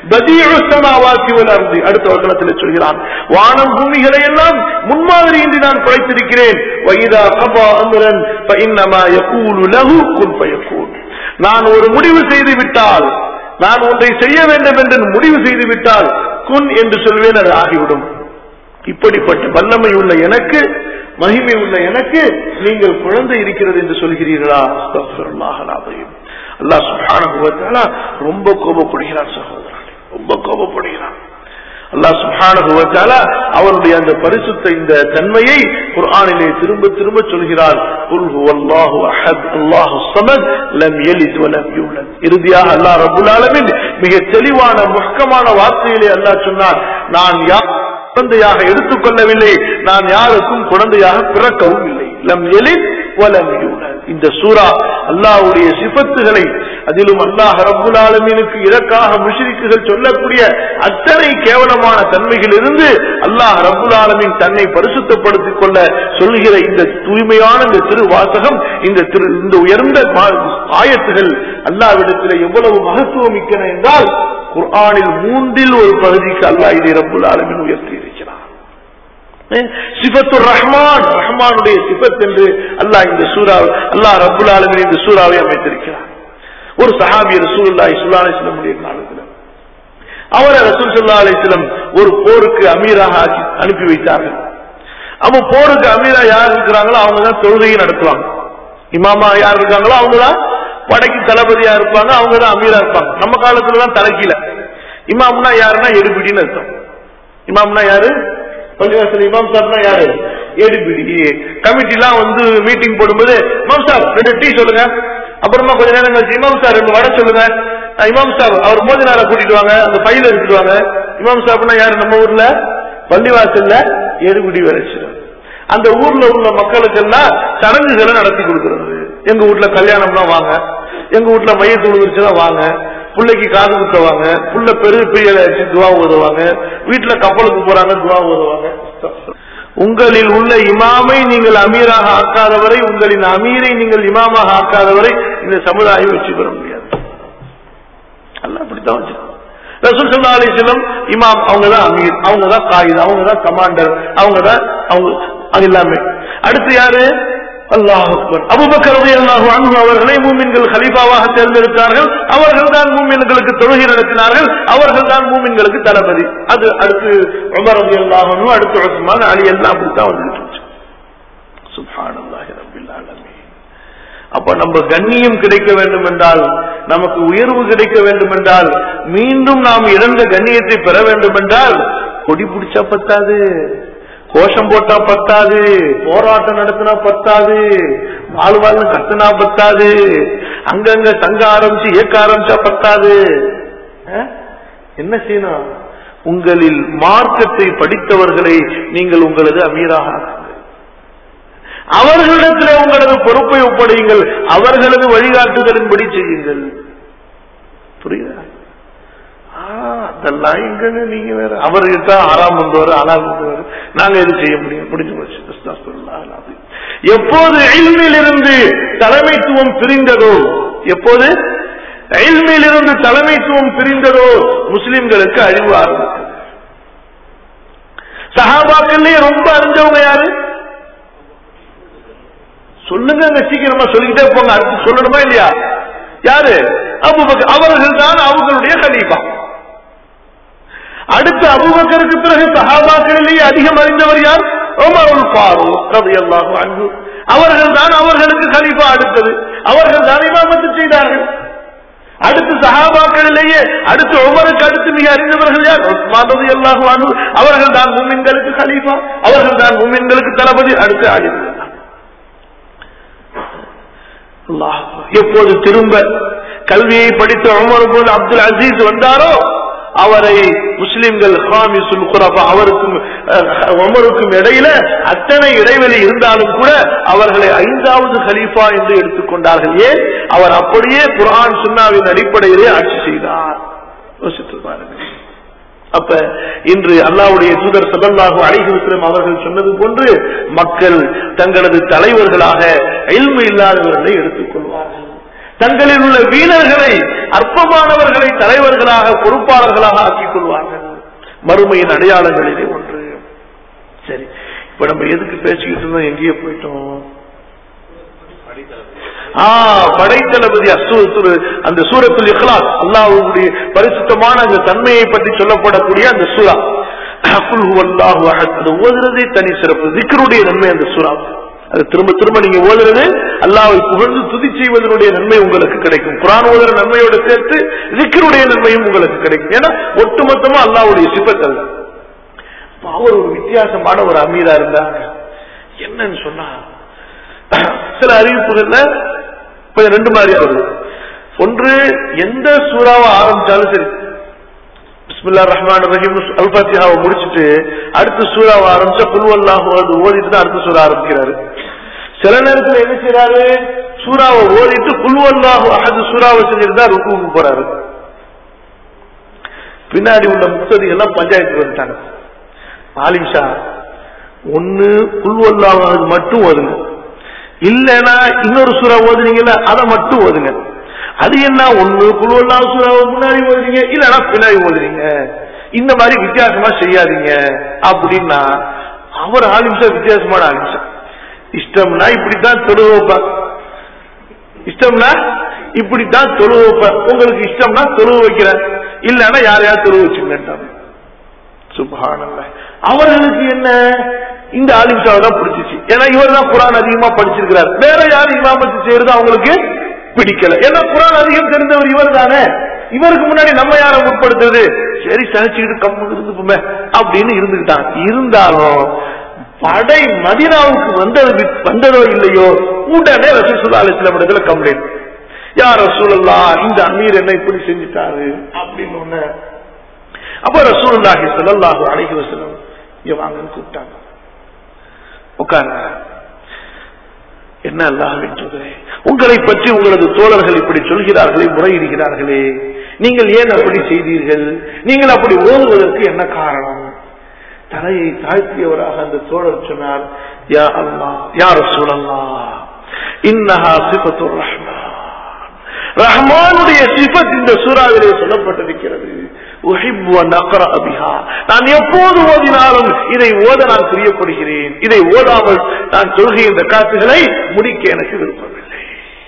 அடுத்த வசனத்தில் சொல்கிறான் வானம் பூமிகளை எல்லாம் முன்மாதிரியின்றி நான் படைத்திருக்கிறேன் வைதா கபா அமுரன் இன்னமா யகூலு லஹு குன் பயக்கூன் நான் ஒரு முடிவு செய்து விட்டால் நான் ஒன்றை செய்ய வேண்டும் என்று முடிவு செய்து விட்டால் குன் என்று சொல்வேன் அது ஆகிவிடும் இப்படிப்பட்ட வல்லமை உள்ள எனக்கு மகிமை உள்ள எனக்கு நீங்கள் குழந்தை இருக்கிறது என்று சொல்கிறீர்களா அல்லா சுபான ரொம்ப கோபப்படுகிறான் சகோதரன் ரொம்ப கோபப்படுகிறான் அல்லா சுபான அவருடைய அந்த பரிசுத்த இந்த தன்மையை குர்ஆனிலே திரும்ப திரும்ப சொல்கிறார் இறுதியாக அல்லா ரபுல் ஆலமின் மிக தெளிவான முஷ்கமான வார்த்தையிலே அல்லா சொன்னார் நான் யார் குழந்தையாக எடுத்துக்கொள்ளவில்லை நான் யாருக்கும் குழந்தையாக பிறக்கவும் இல்லை லம் எலித் வலம் யூலத் இந்த சூரா அல்லாஹ்வுடைய சிபத்துகளை அதிலும் அல்லாஹ் ரப்புல் ஆலமீனுக்கு இதற்காக முஷ்ரிக்குகள் சொல்லக்கூடிய அத்தனை கேவலமான தன்மைகள் இருந்து அல்லாஹ் ரப்புல் ஆலமீன் தன்னை பரிசுத்தப்படுத்திக் கொள்ள சொல்லுகிற இந்த தூய்மையான இந்த திரு வாசகம் இந்த திரு இந்த உயர்ந்த மா- ஆயத்துகள் அல்லாவிடத்தில் எவ்வளவு மகத்துவம் மிக்கன என்றால் குர்ஆனில் மூன்றில் ஒரு பகுதிக்கு அல்லாஹ் இதை ரப்புல் ஆலமீன் உயர்த்தி இருக்கிறார் சிபத்து ரஹ்மான் ரஹ்மானுடைய சிபத் என்று அல்லாஹ் இந்த சூறா அல்லாஹ் ரப்புல் ஆலமீன் இந்த சூறாவை அமைத்திருக்கிறார் ஒரு சஹாபி ரசூலுல்லாஹி ஸல்லல்லாஹு அலைஹி வஸல்லம் காலத்தில் அவரை ரசூல் ஸல்லல்லாஹு அலைஹி வஸல்லம் ஒரு போருக்கு அமீராக ஆக்கி அனுப்பி வைத்தார்கள் அப்ப போருக்கு அமீரா யார் இருக்கிறாங்களோ அவங்க தான் தொழுகையை நடத்துவாங்க இமாமா யார் இருக்காங்களோ அவங்க தான் படைக்கு தளபதியா இருப்பாங்க அவங்க தான் அமீரா இருப்பாங்க நம்ம காலத்துல தான் தலைக்கீழ இமாம்னா யாருன்னா எடுபிடின்னு அர்த்தம் இமாம்னா யாரு பள்ளிவாசல் இமாம் சார்னா யாரு ஏடிபிடி கமிட்டி எல்லாம் வந்து மீட்டிங் போடும்போது இமாம் சார் ரெண்டு டீ சொல்லுங்க அப்புறமா கொஞ்ச நேரம் கழிச்சு இமாம் சார் ரெண்டு வடை சொல்லுங்க அஹ் இமாம் சார் அவர் மோதினார கூட்டிட்டு வாங்க அந்த ஃபைல எடுத்துட்டு வாங்க இமாம் சார்னா யாரு நம்ம ஊர்ல பள்ளிவாசல்ல ஏடுபிடி வரைச்சிடும் அந்த ஊர்ல உள்ள மக்களுக்கெல்லாம் சடங்குகளை நடத்தி கொடுக்கிறது எங்க வீட்ல கல்யாணம்னா வாங்க எங்க வீட்ல மையத்து விழுந்துருச்சுன்னா வாங்க பிள்ளைக்கு காது குத்துவாங்க புள்ள பெரிய பெரிய துவா ஓதுவாங்க வீட்டுல கப்பலுக்கு போறாங்க துவா ஓதுவாங்க உங்களில் உள்ள இமாமை நீங்கள் அமீராக ஆக்காதவரை உங்களின் அமீரை நீங்கள் இமாமாக ஆக்காதவரை இந்த சமுதாயம் வெற்றி பெற முடியாது அல்ல அப்படித்தான் வச்சிருக்கோம் ரசூல் சல்லா அலிஸ்லம் இமாம் அவங்க தான் அமீர் அவங்க தான் காயித் அவங்க தான் கமாண்டர் அவங்க தான் அவங்க அது எல்லாமே அடுத்து யாரு அல்லாஹ் அக்பர் அபுபக்கர் ரலியல்லாஹு அன்ஹு அவர்களை மூமின்கள் கலீஃபாவாக தேர்ந்தெடுத்தார்கள் அவர்கள் தான் மூமின்களுக்கு தொழுகை நடத்தினார்கள் அவர்கள் தான் மூமின்களுக்கு தளபதி அது அடுத்து உமர் ரலியல்லாஹு அன்ஹு அடுத்து உஸ்மான் அலி எல்லாம் அப்படித்தான் வந்துட்டு இருந்துச்சு. சுப்ஹானல்லாஹி ரப்பில் ஆலமீன் அப்ப நம்ம கண்ணியம் கிடைக்க வேண்டும் என்றால் நமக்கு உயர்வு கிடைக்க வேண்டும் என்றால் மீண்டும் நாம் இழந்த கண்ணியத்தை பெற வேண்டும் என்றால் கொடி பிடிச்சா பத்தாது கோஷம் போட்டா பத்தாது போராட்டம் நடத்தினா பத்தாது வாழ் வாழ் கத்துனா பத்தாது அங்கங்க தங்க ஆரம்பிச்சு இயக்க ஆரம்பிச்சா பத்தாது அஹ்? என்ன செய்யணும் உங்களில் மார்க்கத்தை படித்தவர்களை நீங்கள் உங்களது அமீராக ஆக்குங்கள் அவர்களிடத்தில் உங்களது பொறுப்பை ஒப்படையுங்கள் அவர்களது வழிகாட்டுதலின்படி செய்யுங்கள் புரியுதா ஆ, அதெல்லாம் எங்கன்னு நீங்க வேற அவர்கிட்ட ஆறாம் வந்தவர் ஆறாம் வந்தவர் நாங்க எது செய்ய முடியும் முடிஞ்சு போச்சு அஸ்தக்ஃபிருல்லாஹ் அல்-அஸீம். எப்போது இல்மிலிருந்து தலைமைத்துவம் பிரிந்ததோ எப்போது இல்மிலிருந்து தலைமைத்துவம் பிரிந்ததோ முஸ்லிம்களுக்கு அழிவு ஆரம்பித்தது சஹாபாக்கள்லயே ரொம்ப அறிஞ்சவங்க யாரு சொல்லுங்க சீக்கிரமா சொல்லிக்கிட்டே போங்க அடுத்து சொல்லணுமா இல்லையா யாரு அபுபக்கர் அவர்கள் தான் அவர்களுடைய கலீஃபா அடுத்து அபுபக்கருக்கு பிறகு சஹாபாக்களிலேயே அதிகம் அறிந்தவர் யார் உமருல் ஃபாரூக் ரலியல்லாஹு அன்ஹு அவர்கள் தான் அவர்களுக்கு கலீஃபா அடுத்தது அவர்கள் தான் இமாமத்து செய்தார்கள் அடுத்து சஹாபாக்களிலேயே அடுத்து உமருக்கு அடுத்து மிக அறிந்தவர்கள் யார் உஸ்மான் ரலியல்லாஹு அன்ஹு அவர்கள் தான் முமின்களுக்கு கலீஃபா அவர்கள் தான் முமின்களுக்கு தளபதி அடுத்து ஆலி ரலியல்லாஹு அல்லாஹ் எப்போது திரும்ப கல்வியை படித்த உமர் போது அப்துல் அசீஸ் வந்தாரோ அவரை முஸ்லிம்கள் ஹாமிசுல் குரபா அவருக்கும் அஹ், உமருக்கும் இடையில அத்தனை இடைவெளி இருந்தாலும் கூட அவர்களை ஐந்தாவது கலீஃபா என்று எடுத்துக்கொண்டார்கள் ஏன் அவர் அப்படியே குர்ஆன் சுன்னாவின் அடிப்படையிலே ஆட்சி செய்தார் யோசித்து பாருங்க அப்ப இன்று அல்லாவுடைய தூதர் சல்லல்லாஹு அலைஹி வஸல்லம் அவர்கள் சொன்னது போன்று மக்கள் தங்களது தலைவர்களாக இல்மு இல்லாதவர்களை எடுத்துக் கொள்வார்கள் தங்களில் உள்ள வீரர்களை அற்பமானவர்களை தலைவர்களாக பொறுப்பாளர்களாக ஆக்கிக் கொள்வார்கள் மறுமையின் அடையாளங்களிலே ஒன்று சரி இப்ப நம்ம எதுக்கு பேசிக்கிட்டு இருந்தோம் எங்கேயே போயிட்டோம் ஆ, படைத்தளபதி அசூர் அந்த சூரத்துல் இஹ்லாஸ் அல்லாஹ்வுடைய பரிசுத்தமான அந்த தன்மையை பற்றி சொல்லப்படக்கூடிய அந்த சூரா குல் ஹுவல்லாஹு அஹத். அது ஓதுறதே தனி சிறப்பு திக்ருடைய நன்மை அந்த சூரா அது திரும்ப திரும்ப நீங்க ஓதுறது அல்லாஹ்வை புகழ்ந்து துதி செய்வதனுடைய நன்மை உங்களுக்கு கிடைக்கும் குரான் ஓதுற நன்மையோடு சேர்த்து திக்ருடைய நன்மையும் உங்களுக்கு கிடைக்கும் ஏன்னா ஒட்டுமொத்தமா அல்லாஹ்வுடைய சிபத் அல்ல அப்ப அவர் ஒரு வித்தியாசமான ஒரு அமீரா இருந்தாங்க என்னன்னு சொன்னா சில அறிவிப்புகள்ல கொஞ்சம் ரெண்டு மாதிரி வருது ஒன்று எந்த சூறாவை ஆரம்பிச்சாலும் சரி பிஸ்மில்லா ரஹ்மான் ரஹீம் அல் ஃபாத்திஹாவை முடிச்சிட்டு அடுத்த சூறாவை ஆரம்பிச்சா குல்வல்லாஹு அது ஓதிட்டு தான் அடுத்த சூறா ஆரம்பிக்கிறாரு சில நேரத்துல என்ன செய்யறாரு சூறாவை ஓதிட்டு குல்வல்லாஹு அஹது சூறாவை செஞ்சிருந்தா ருக்குவுக்கு போறாரு பின்னாடி உள்ள முக்ததி எல்லாம் பஞ்சாயத்து வந்துட்டாங்க ஆலிம்ஷா ஒண்ணு குல்வல்லாஹு மட்டும் ஓதுங்க இல்லைன்னா இன்னொரு சூறா ஓதுனீங்கல்ல அதை மட்டும் ஓதுங்க அது என்ன ஒண்ணு குழுவல்லா சூறாவை முன்னாடி ஓதுறீங்க இல்லைன்னா பின்னாடி ஓதுறீங்க இந்த மாதிரி வித்தியாசமா செய்யாதீங்க அப்படின்னா அவர் ஆலிம்சா வித்தியாசமான ஆலிம்சா இஷ்டம்னா இப்படித்தான் தொழுவ வைப்பார் இஷ்டம்னா இப்படித்தான் தொழுவ வைப்பார் உங்களுக்கு இஷ்டம்னா தொழுவ வைக்கிறேன் இல்லைன்னா யாரையாவது தொழுவ வச்சுங்கன்றாங்க சுபஹானல்ல அவர்களுக்கு என்ன இந்த ஆலிம்சாவை தான் பிடிச்சிச்சு ஏன்னா இவர் தான் குரான் அதிகமா படிச்சிருக்கிறார் வேற யாரும் இமாமத்து செய்யறது அவங்களுக்கு பிடிக்கல ஏன்னா குரான் அதிகம் தெரிந்தவர் இவர் தானே இவருக்கு முன்னாடி நம்ம யாரை முற்படுத்துறது சரி சகிச்சுக்கிட்டு கம்மு இருந்துப்போமே அப்படின்னு இருந்துக்கிட்டான் இருந்தாலும் படை மதினாவுக்கு வந்தது வந்ததோ இல்லையோ உடனே ரசூசுல்லா அலிஸ்லாம் இடத்துல கம்ப்ளைண்ட் யார் ரசூலல்லா இந்த அமீர் என்ன இப்படி செஞ்சுட்டாரு அப்படின்னு ஒண்ணு அப்ப ரசூலுல்லாஹி ஸல்லல்லாஹு அலைஹி வஸல்லம் இங்க வாங்கன்னு கூப்பிட்டாங்க உட்காருங்க என்ன அல்லாஹ்வின் தூதரே உங்களை பற்றி உங்களது தோழர்கள் இப்படி சொல்கிறார்களே முறையிடுகிறார்களே நீங்கள் ஏன் அப்படி செய்தீர்கள் நீங்கள் அப்படி ஓதுவதற்கு என்ன காரணம் தலையை தாழ்த்தியவராக அந்த தோழர் சொன்னார் யா அல்லா யார் சூழல்லா இன்னஹா சிபத்துர் ரஹ்மான் ரஹ்மானுடைய சிபத் இந்த சூறாவிலே சொல்லப்பட்டிருக்கிறது நான் எப்போது ஓதினாலும் இதை ஓத நான் பிரியப்படுகிறேன் இதை ஓதாமல் நான் சொல்கின்ற காத்துகளை முடிக்க எனக்கு விருப்பமில்லை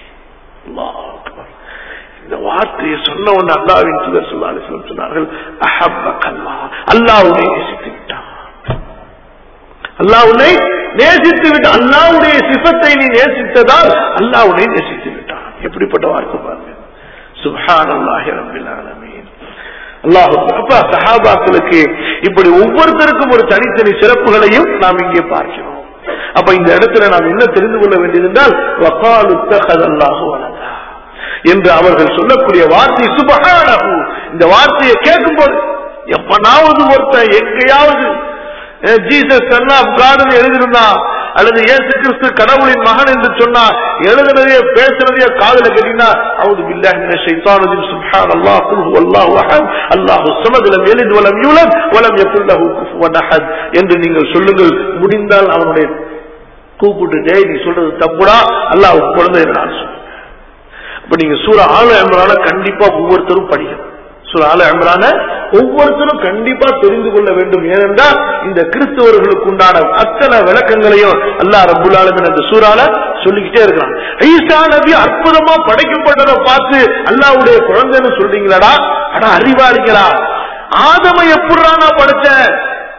இந்த வார்த்தையை சொன்ன ஒன்று அல்லாவின் சுதர் சொல்லாலே சொன்னார்கள் அஹப்பல்லா அல்லாஹ் உன்னை நேசித்து விட்டான் அல்லாஹ் உன்னை நேசித்து விட்டான் அல்லாவுடைய சிபத்தை நீ நேசித்ததால் அல்லாஹ் உன்னை நேசித்து விட்டான் எப்படிப்பட்ட வார்த்தை பாருங்க சுஹான் அல்லாஹி ரபில் ஆலமீன் அல்லாஹு அப்ப சஹாபாக்களுக்கு இப்படி ஒவ்வொருத்தருக்கும் ஒரு தனித்தனி சிறப்புகளையும் நாம் இங்கே பார்க்கிறோம் அப்ப இந்த இடத்துல நாம் என்ன தெரிந்து கொள்ள வேண்டியிருந்தால் அல்லாஹு வளர்ந்தா என்று அவர்கள் சொல்லக்கூடிய வார்த்தை சுபகானகு இந்த வார்த்தையை கேட்கும் போது எப்பனாவது ஒருத்தன் எங்கேயாவது ஜீசஸ் சன் ஆஃப் கார்டன் எழுதிருந்தா அல்லது இயேசு கிறிஸ்து கடவுளின் மகன் என்று சொன்னா எழுதுனதே பேசுறதே காதல கேட்டீங்கன்னா அவுது பில்லாஹி மினஷ் ஷைத்தானிர் சுப்ஹான் அல்லாஹ் குல் ஹுவல்லாஹு அஹத் அல்லாஹு ஸமத் லம் யலித் வலம் யூலத் வலம் யகுல் லஹு குஃபுவன் அஹத் என்று நீங்கள் சொல்லுங்கள் முடிந்தால் அவனுடைய கூப்பிட்டு டேய் நீ சொல்றது தப்புடா அல்லாஹ் குழந்தை நான் சொல்லுங்க அப்ப நீங்க சூரா ஆல இம்ரான கண்டிப்பா ஒவ்வொருத்தரும் படிக்கணும் சூரா ஆல இம்ரான ஒவ்வொருத்தரும் கண்டிப்பா தெரிந்து கொள்ள வேண்டும் ஏனென்றால் இந்த கிறிஸ்தவர்களுக்கு உண்டான அத்தனை விளக்கங்களையும் அல்லாஹ் ரபுல் ஆலமின் அந்த சூறால சொல்லிக்கிட்டே இருக்கிறான் ஈசா நபி அற்புதமா படைக்கப்பட்டதை பார்த்து அல்லாவுடைய குழந்தைன்னு சொல்றீங்களாடா ஆனா அறிவாளிகளா ஆதம எப்படா நான் படைச்சேன்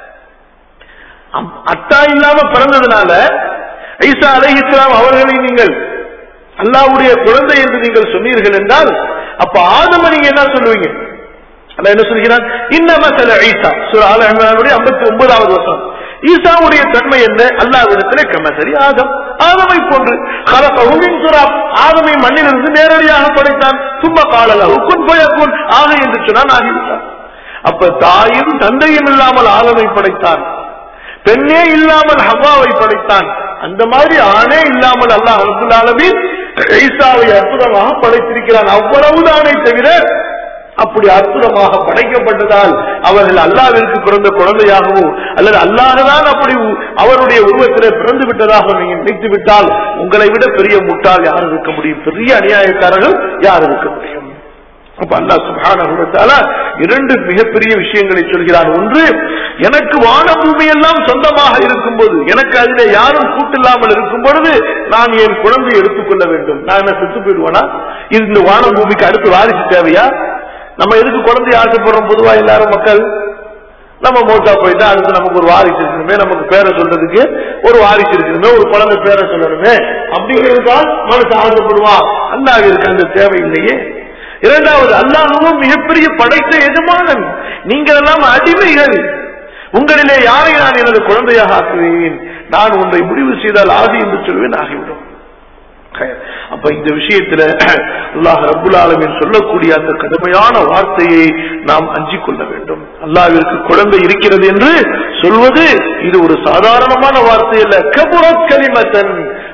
அத்தா இல்லாம பிறந்ததுனால ஐசா அலை இஸ்லாம் அவர்களை நீங்கள் அல்லாவுடைய குழந்தை என்று நீங்கள் சொன்னீர்கள் என்றால் அப்ப ஆதம நீங்க என்ன சொல்லுவீங்க அல்ல என்ன சொல்கிறான் இன்னம சில ஈசா சுர ஆல இம்ரானுடைய ஐம்பத்தி ஒன்பதாவது வருஷம் ஈசாவுடைய தன்மை என்ன அல்லாவிடத்திலே கமசரி ஆதம் ஆதமை போன்று கலப்பகுமின் சுறா ஆதமை மண்ணிலிருந்து நேரடியாக படைத்தான் சும்மா காலலாக குன் போயக்குன் ஆக என்று சொன்னான் ஆகிவிட்டான் அப்ப தாயும் தந்தையும் இல்லாமல் ஆதமை படைத்தான் பெண்ணே இல்லாமல் ஹவாவை படைத்தான் அந்த மாதிரி ஆணே இல்லாமல் அல்லாஹ் அப்துல் ஆலமின் ஈசாவை அற்புதமாக படைத்திருக்கிறான் அவ்வளவுதானே தவிர அப்படி அற்புதமாக படைக்கப்பட்டதால் அவர்கள் அல்லாவிற்கு பிறந்த குழந்தையாகவோ அல்லது அல்லாஹதான் அப்படி அவருடைய உருவத்திலே பிறந்து விட்டதாக நீங்க நினைத்து விட்டால் உங்களை விட பெரிய முட்டாள் யார் இருக்க முடியும் பெரிய அநியாயக்காரர்கள் யார் இருக்க முடியும் அப்ப அல்லா சுபான இரண்டு மிகப்பெரிய விஷயங்களை சொல்கிறார் ஒன்று எனக்கு வான பூமி எல்லாம் சொந்தமாக இருக்கும் போது எனக்கு அதிலே யாரும் கூட்டில்லாமல் இருக்கும் பொழுது நான் என் குழந்தையை எடுத்துக்கொள்ள வேண்டும் நான் என்ன செத்து போயிடுவேனா இது இந்த வான பூமிக்கு அடுத்து வாரிசு தேவையா நம்ம எதுக்கு குழந்தைய ஆசைப்படுறோம் பொதுவா எல்லாரும் மக்கள் நம்ம மோட்டா போயிட்டா அடுத்து நமக்கு ஒரு வாரிசு இருக்கணுமே நமக்கு பேரை சொல்றதுக்கு ஒரு வாரிசு இருக்கணுமே ஒரு குழந்தை பேரை சொல்லணுமே அப்படிங்கிறதுக்கா மனசு ஆசைப்படுவான் அல்லாவிற்கு அந்த தேவை இல்லையே இரண்டாவது அல்லாஹுவும் மிகப்பெரிய படைத்த எஜமானன் நீங்கள் எல்லாம் அடிமைகள் உங்களிலே யாரை நான் எனது குழந்தையாக ஆக்குவேன் நான் ஒன்றை முடிவு செய்தால் ஆதி என்று சொல்வேன் ஆகிவிடும் அப்ப இந்த விஷயத்துல அல்லாஹ் ரபுல் ஆலமின் சொல்லக்கூடிய அந்த கடுமையான வார்த்தையை நாம் அஞ்சிக் கொள்ள வேண்டும் அல்லாவிற்கு குழந்தை இருக்கிறது என்று சொல்வது இது ஒரு சாதாரணமான வார்த்தை அல்ல கபுரத் கலிமத்தன்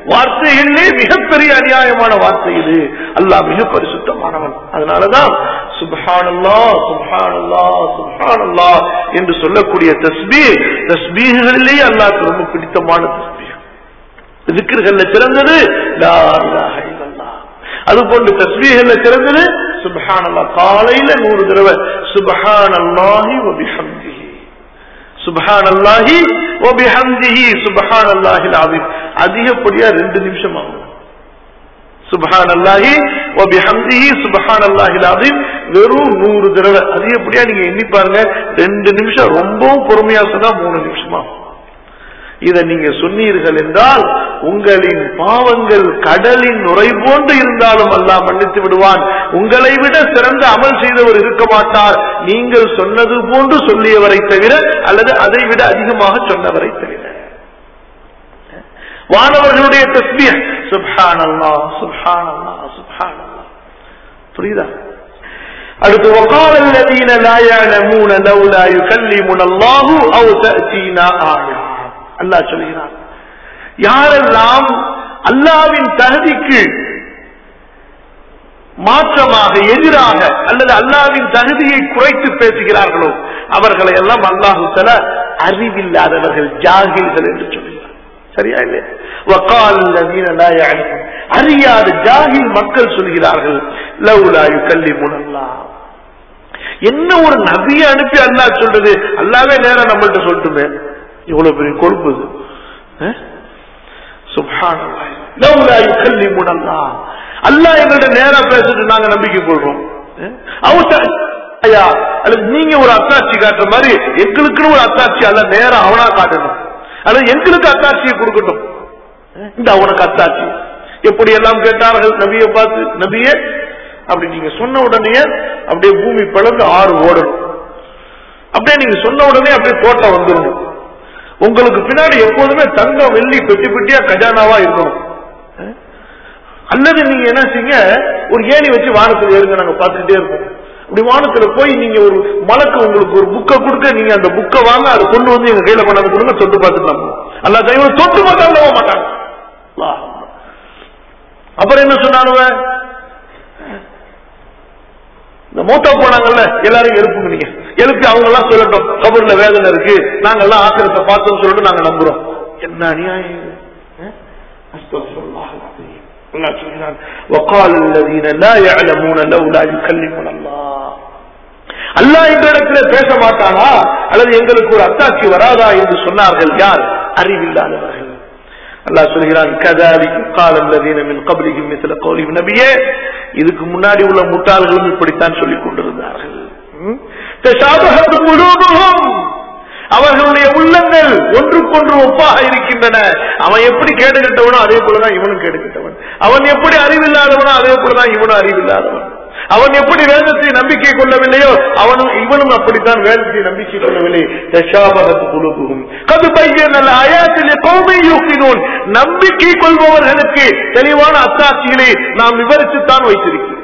வார்த்தைகளிலே மிகப்பெரிய அநியாயமான வார்த்தை இது அல்லாஹ் மிக பரிசுத்தமானவன் அதனாலதான் சுப்ஹானல்லா சுப்ஹானல்லா சுப்ஹானல்லா என்று சொல்லக்கூடிய தஸ்பீ தஸ்பீகளிலேயே அல்லாஹ்க்கு ரொம்ப பிடித்தமான தஸ்பீ திக்ர்கள்ல சிறந்தது லா இலாஹ இல்லல்லாஹ் அது போன்று தஸ்பீகள்ல சிறந்தது சுப்ஹானல்லாஹ் காலையில நூறு தடவை சுப்ஹானல்லாஹி வ பிஹம்திஹி சுப்ஹானல்லாஹி வ பிஹம்திஹி சுப்ஹானல்லாஹில் அஸீம் அதிகப்படியா ரெண்டு நிமிஷம் ஆகும் சுபஹானல்லாஹி வ பிஹம்திஹி சுபஹானல்லாஹில் அஸீம் வெறும் நூறு தடவை அதிகப்படியா நீங்க எண்ணி பாருங்க ரெண்டு நிமிஷம் ரொம்பவும் பொறுமையா சொன்னா மூணு நிமிஷமா இதை நீங்க சொன்னீர்கள் என்றால் உங்களின் பாவங்கள் கடலின் நுரை போன்று இருந்தாலும் அல்லாஹ் மன்னித்து விடுவான் உங்களை விட சிறந்த அமல் செய்தவர் இருக்க மாட்டார் நீங்கள் சொன்னது போன்று சொல்லியவரை தவிர அல்லது அதை விட அதிகமாக சொன்னவரை தவிர வானவர்களுடைய தஸ்மிய சுப்ஹானல்லா சுப்ஹானல்லா சுப்ஹானல்லா புரியுதா அடுத்து وقال الذين لا يعلمون لولا يكلمنا الله او تاتينا آية அல்லாஹ் சொல்கிறான் யாரெல்லாம் அல்லாவின் தகுதிக்கு மாற்றமாக எதிராக அல்லது அல்லாவின் தகுதியை குறைத்து பேசுகிறார்களோ அவர்களை எல்லாம் அல்லாஹு தல அறிவில்லாதவர்கள் ஜாகில்கள் என்று சொல்கிறார் சரியா இல்லையா வக்கால் الذين لا يعلمون அறியாத ஜாகில் மக்கள் சொல்கிறார்கள் லவ்லா யுகல்லிமுன் அல்லாஹ் என்ன ஒரு நபியை அனுப்பி அல்லாஹ் சொல்றது அல்லாவே நேரம் நம்மள்ட்ட சொல்லட்டுமே இவ்வளவு பெரிய கொழுப்பு இது சுப்ஹானல்லாஹ் லவ்லா யுகல்லிமுன் அல்லாஹ் அல்லாஹ் எங்கள்ட்ட நேரா பேசிட்டு நாங்க நம்பிக்கை கொள்றோம் ஐயா அல்லது நீங்க ஒரு அத்தாட்சி காட்டுற மாதிரி எங்களுக்குன்னு ஒரு அத்தாட்சி அல்ல நேரம் அவனா காட்டணும் அல்லது எங்களுக்கு அத்தாட்சியை கொடுக்கட்டும் இந்த அவனுக்கு அத்தாட்சி எப்படி எல்லாம் கேட்டார்கள் நபியை பார்த்து நபியே அப்படி நீங்க சொன்ன உடனே அப்படியே பூமி பிளந்து ஆறு ஓடணும் அப்படியே நீங்க சொன்ன உடனே அப்படியே தோட்டம் வந்துடணும் உங்களுக்கு பின்னாடி எப்போதுமே தங்கம் வெள்ளி பெட்டி பெட்டியா கஜானாவா இருக்கணும் அல்லது நீங்க என்ன செய்யுங்க ஒரு ஏணி வச்சு வானத்துல ஏறுங்க நாங்க பார்த்துக்கிட்டே இருக்கோம் அப்படி வானத்துல போய் நீங்க ஒரு மலக்கு உங்களுக்கு ஒரு புக்கை கொடுக்க நீங்க அந்த புக்கை வாங்க அதை கொண்டு வந்து எங்க கையில கொண்டாந்து கொடுங்க தொட்டு பார்த்துக்கலாம் அல்ல தெய்வம் தொட்டு பார்த்தாலும் நம்ப மாட்டாங்க அல்லாஹ். அப்புறம் என்ன சொன்னானுவ இந்த மூத்தா போனாங்கல்ல எல்லாரும் எழுப்புங்க நீங்க எழுப்பி அவங்க எல்லாம் சொல்லட்டும் கபர்ல வேதனை இருக்கு நாங்க எல்லாம் ஆக்கிரத்தை பார்த்தோம்னு சொல்லிட்டு நாங்க நம்புறோம் என்ன அநியாயம் இது? அஹ்? அஸ்தக்ஃபிருல்லாஹ் அல்-அஸீம். அல்லாஹ் சொல்கிறான் وقال الذين لا يعلمون لولا يكلمنا الله அல்லாஹ் இந்த இடத்துல பேச மாட்டானா அல்லது எங்களுக்கு ஒரு அத்தாட்சி வராதா என்று சொன்னார்கள் யார் அறிவில்லாதவர்கள் அல்லாஹ் சொல்கிறான் கதாலி காலல்லதீன மின் கபலிஹிம் மிஸ்ல கௌலிஹிம் நபியே இதுக்கு முன்னாடி உள்ள முட்டாள்களும் இப்படித்தான் சொல்லிக் கொண்டிருந்தார்கள் ம்? தஷாபஹத் குலூபுஹும். அவர்களுடைய உள்ளங்கள் ஒன்றுக்கொன்று ஒப்பாக இருக்கின்றன அவன் எப்படி கேடுகட்டவனோ அதே போலதான் இவனும் கேடுகட்டவன் அவன் எப்படி அறிவில்லாதவனோ அதே போலதான் இவனும் அறிவில்லாதவன் அவன் எப்படி வேதத்தை நம்பிக்கை கொள்ளவில்லையோ அவனும் இவனும் அப்படித்தான் வேதத்தை நம்பிக்கை கொள்ளவில்லை தஷாபகத் குலுபுகும் கது பையன் அயாத்திலே கோமை யூக்கினோன் நம்பிக்கை கொள்பவர்களுக்கு தெளிவான அத்தாட்சிகளை நாம் விவரித்துத்தான் வைத்திருக்கிறோம்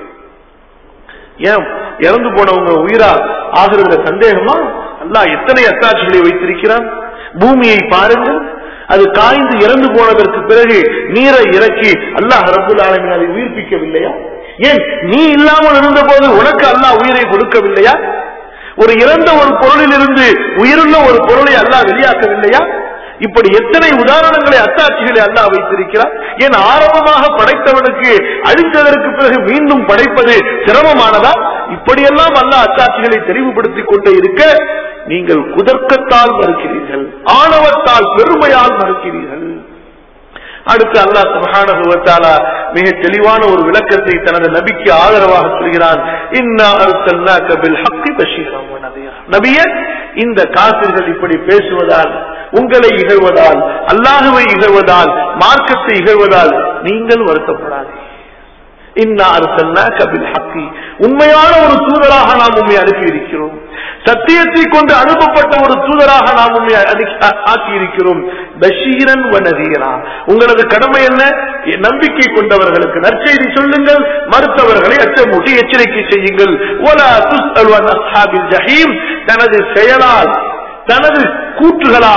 ஏன் இறந்து போனவங்க உயிரா ஆகிறதுல சந்தேகமா அல்லாஹ் எத்தனை அத்தாட்சிகளை வைத்திருக்கிறான் பூமியை பாருங்கள் அது காய்ந்து இறந்து போனதற்கு பிறகு நீரை இறக்கி அல்லாஹ் ரபுல் ஆலமின் அதை உயிர்ப்பிக்கவில்லையா ஏன் நீ இல்லாமல் இருந்த போது உனக்கு அல்லாஹ் உயிரை கொடுக்கவில்லையா ஒரு இறந்த ஒரு பொருளில் இருந்து உயிருள்ள ஒரு பொருளை அல்லாஹ் வெளியாக்கவில்லையா இப்படி எத்தனை உதாரணங்களை அத்தாட்சிகளை அல்லாஹ் வைத்திருக்கிறார் ஏன் ஆரம்பமாக படைத்தவனுக்கு அழித்ததற்கு பிறகு மீண்டும் படைப்பது சிரமமானதா இப்படியெல்லாம் அல்லாஹ் அத்தாட்சிகளை தெளிவுபடுத்திக் கொண்டே இருக்க நீங்கள் குதர்க்கத்தால் மறுக்கிறீர்கள் ஆணவத்தால் பெருமையால் மறுக்கிறீர்கள் அடுத்து அல்லாஹ் சுப்ஹானஹு வ தஆலா மிக தெளிவான ஒரு விளக்கத்தை தனது நபிக்கு ஆதரவாக சொல்கிறான் இன்னா அர்சல்னாக பில் ஹக்கி பஷீரன் வ நதீரா நபியே இந்த காபிர்கள் இப்படி பேசுவதால் உங்களை இகழ்வதால் அல்லாஹுவை இகழ்வதால் மார்க்கத்தை இகழ்வதால் நீங்கள் வருத்தப்படாதீர்கள் இன்னா அர்சல்னாக பில் ஹக்கி உண்மையான ஒரு தூதராக நாம் உண்மை அனுப்பி இருக்கிறோம் சத்தியத்தை கொண்டு அனுப்பப்பட்ட ஒரு தூதராக நாம் உண்மை ஆக்கி இருக்கிறோம் பஷீரன் வனதீரா உங்களது கடமை என்ன நம்பிக்கை கொண்டவர்களுக்கு நற்செய்தி சொல்லுங்கள் மறுத்தவர்களை அச்சமூட்டி எச்சரிக்கை செய்யுங்கள் ஒலா துஸ்அல் அன் அஸ்ஹாபில் ஜஹீம் தனது செயலால் தனது கூற்றுகளால்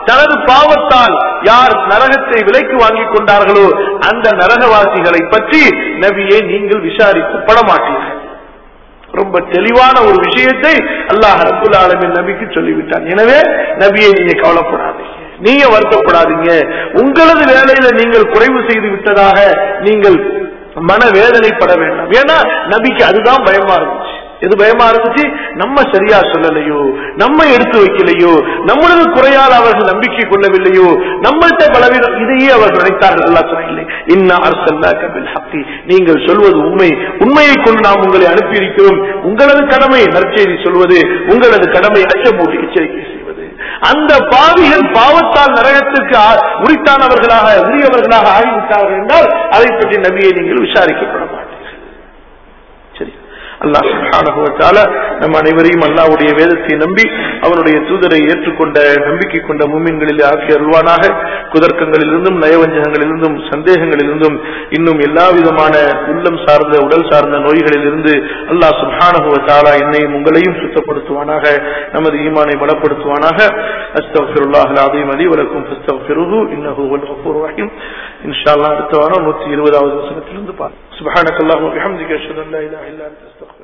தனது பாவத்தால் யார் நரகத்தை விலைக்கு வாங்கிக் கொண்டார்களோ அந்த நரகவாசிகளை பற்றி நபியை நீங்கள் விசாரிக்கப்பட மாட்டீர்கள் ரொம்ப தெளிவான ஒரு விஷயத்தை அல்லாஹ் ரபுல் ஆலமின் நபிக்கு சொல்லிவிட்டான் எனவே நபியை நீங்க கவலைப்படாதீங்க நீங்க வருத்தப்படாதீங்க உங்களது வேலையில நீங்கள் குறைவு செய்து விட்டதாக நீங்கள் மனவேதனைப்பட வேண்டாம் ஏன்னா நபிக்கு அதுதான் பயமா இருந்துச்சு எது பயமா இருந்துச்சு நம்ம சரியா சொல்லலையோ நம்ம எடுத்து வைக்கலையோ நம்மளது குறையால் அவர்கள் நம்பிக்கை கொள்ளவில்லையோ நம்மள்கிட்ட பலவீனம் இதையே அவர்கள் நினைத்தார்கள் அல்லா சொல்லவில்லை இன்ன அரசல்லா கபில் ஹக்தி நீங்கள் சொல்வது உண்மை உண்மையை கொண்டு நாம் உங்களை அனுப்பியிருக்கிறோம் உங்களது கடமை நற்செய்தி சொல்வது உங்களது கடமை அச்சமூட்டி எச்சரிக்கை செய்வது அந்த பாவிகள் பாவத்தால் நரகத்திற்கு உரித்தானவர்களாக உரியவர்களாக ஆகிவிட்டார்கள் என்றால் அதை பற்றி நபியை நீங்கள் விசாரிக்கப்பட மாட்டீர்கள் சரி அல்லாஹ் சுப்ஹானஹு நம் அனைவரையும் அல்லாவுடைய வேதத்தை நம்பி அவனுடைய தூதரை ஏற்றுக்கொண்ட நம்பிக்கை கொண்ட மூமின்களில் ஆக்கி அருள்வானாக குதர்க்கங்களிலிருந்தும் நயவஞ்சகங்களிலிருந்தும் சந்தேகங்களிலிருந்தும் இன்னும் எல்லா விதமான உள்ளம் சார்ந்த உடல் சார்ந்த நோய்களிலிருந்து அல்லாஹ் சுப்ஹானஹு தாலா என்னையும் உங்களையும் சுத்தப்படுத்துவானாக நமது ஈமானை பலப்படுத்துவானாக அஸ்தக்ஃபிருல்லாஹ் அலீம் அலி வலக்கும் ஃபஸ்தக்ஃபிருஹு இன்னஹு ஹுவல் கஃபூர் ரஹீம் இன்ஷா அல்லாஹ் அடுத்த வாரம் 120வது வசனத்திலிருந்து பார்ப்போம் சுப்ஹானக்கல்லாஹு வபிஹம்திக அஷ்ஹது அன் லா இலாஹா இல்லா அன்த அஸ்தக்ஃபிருக்க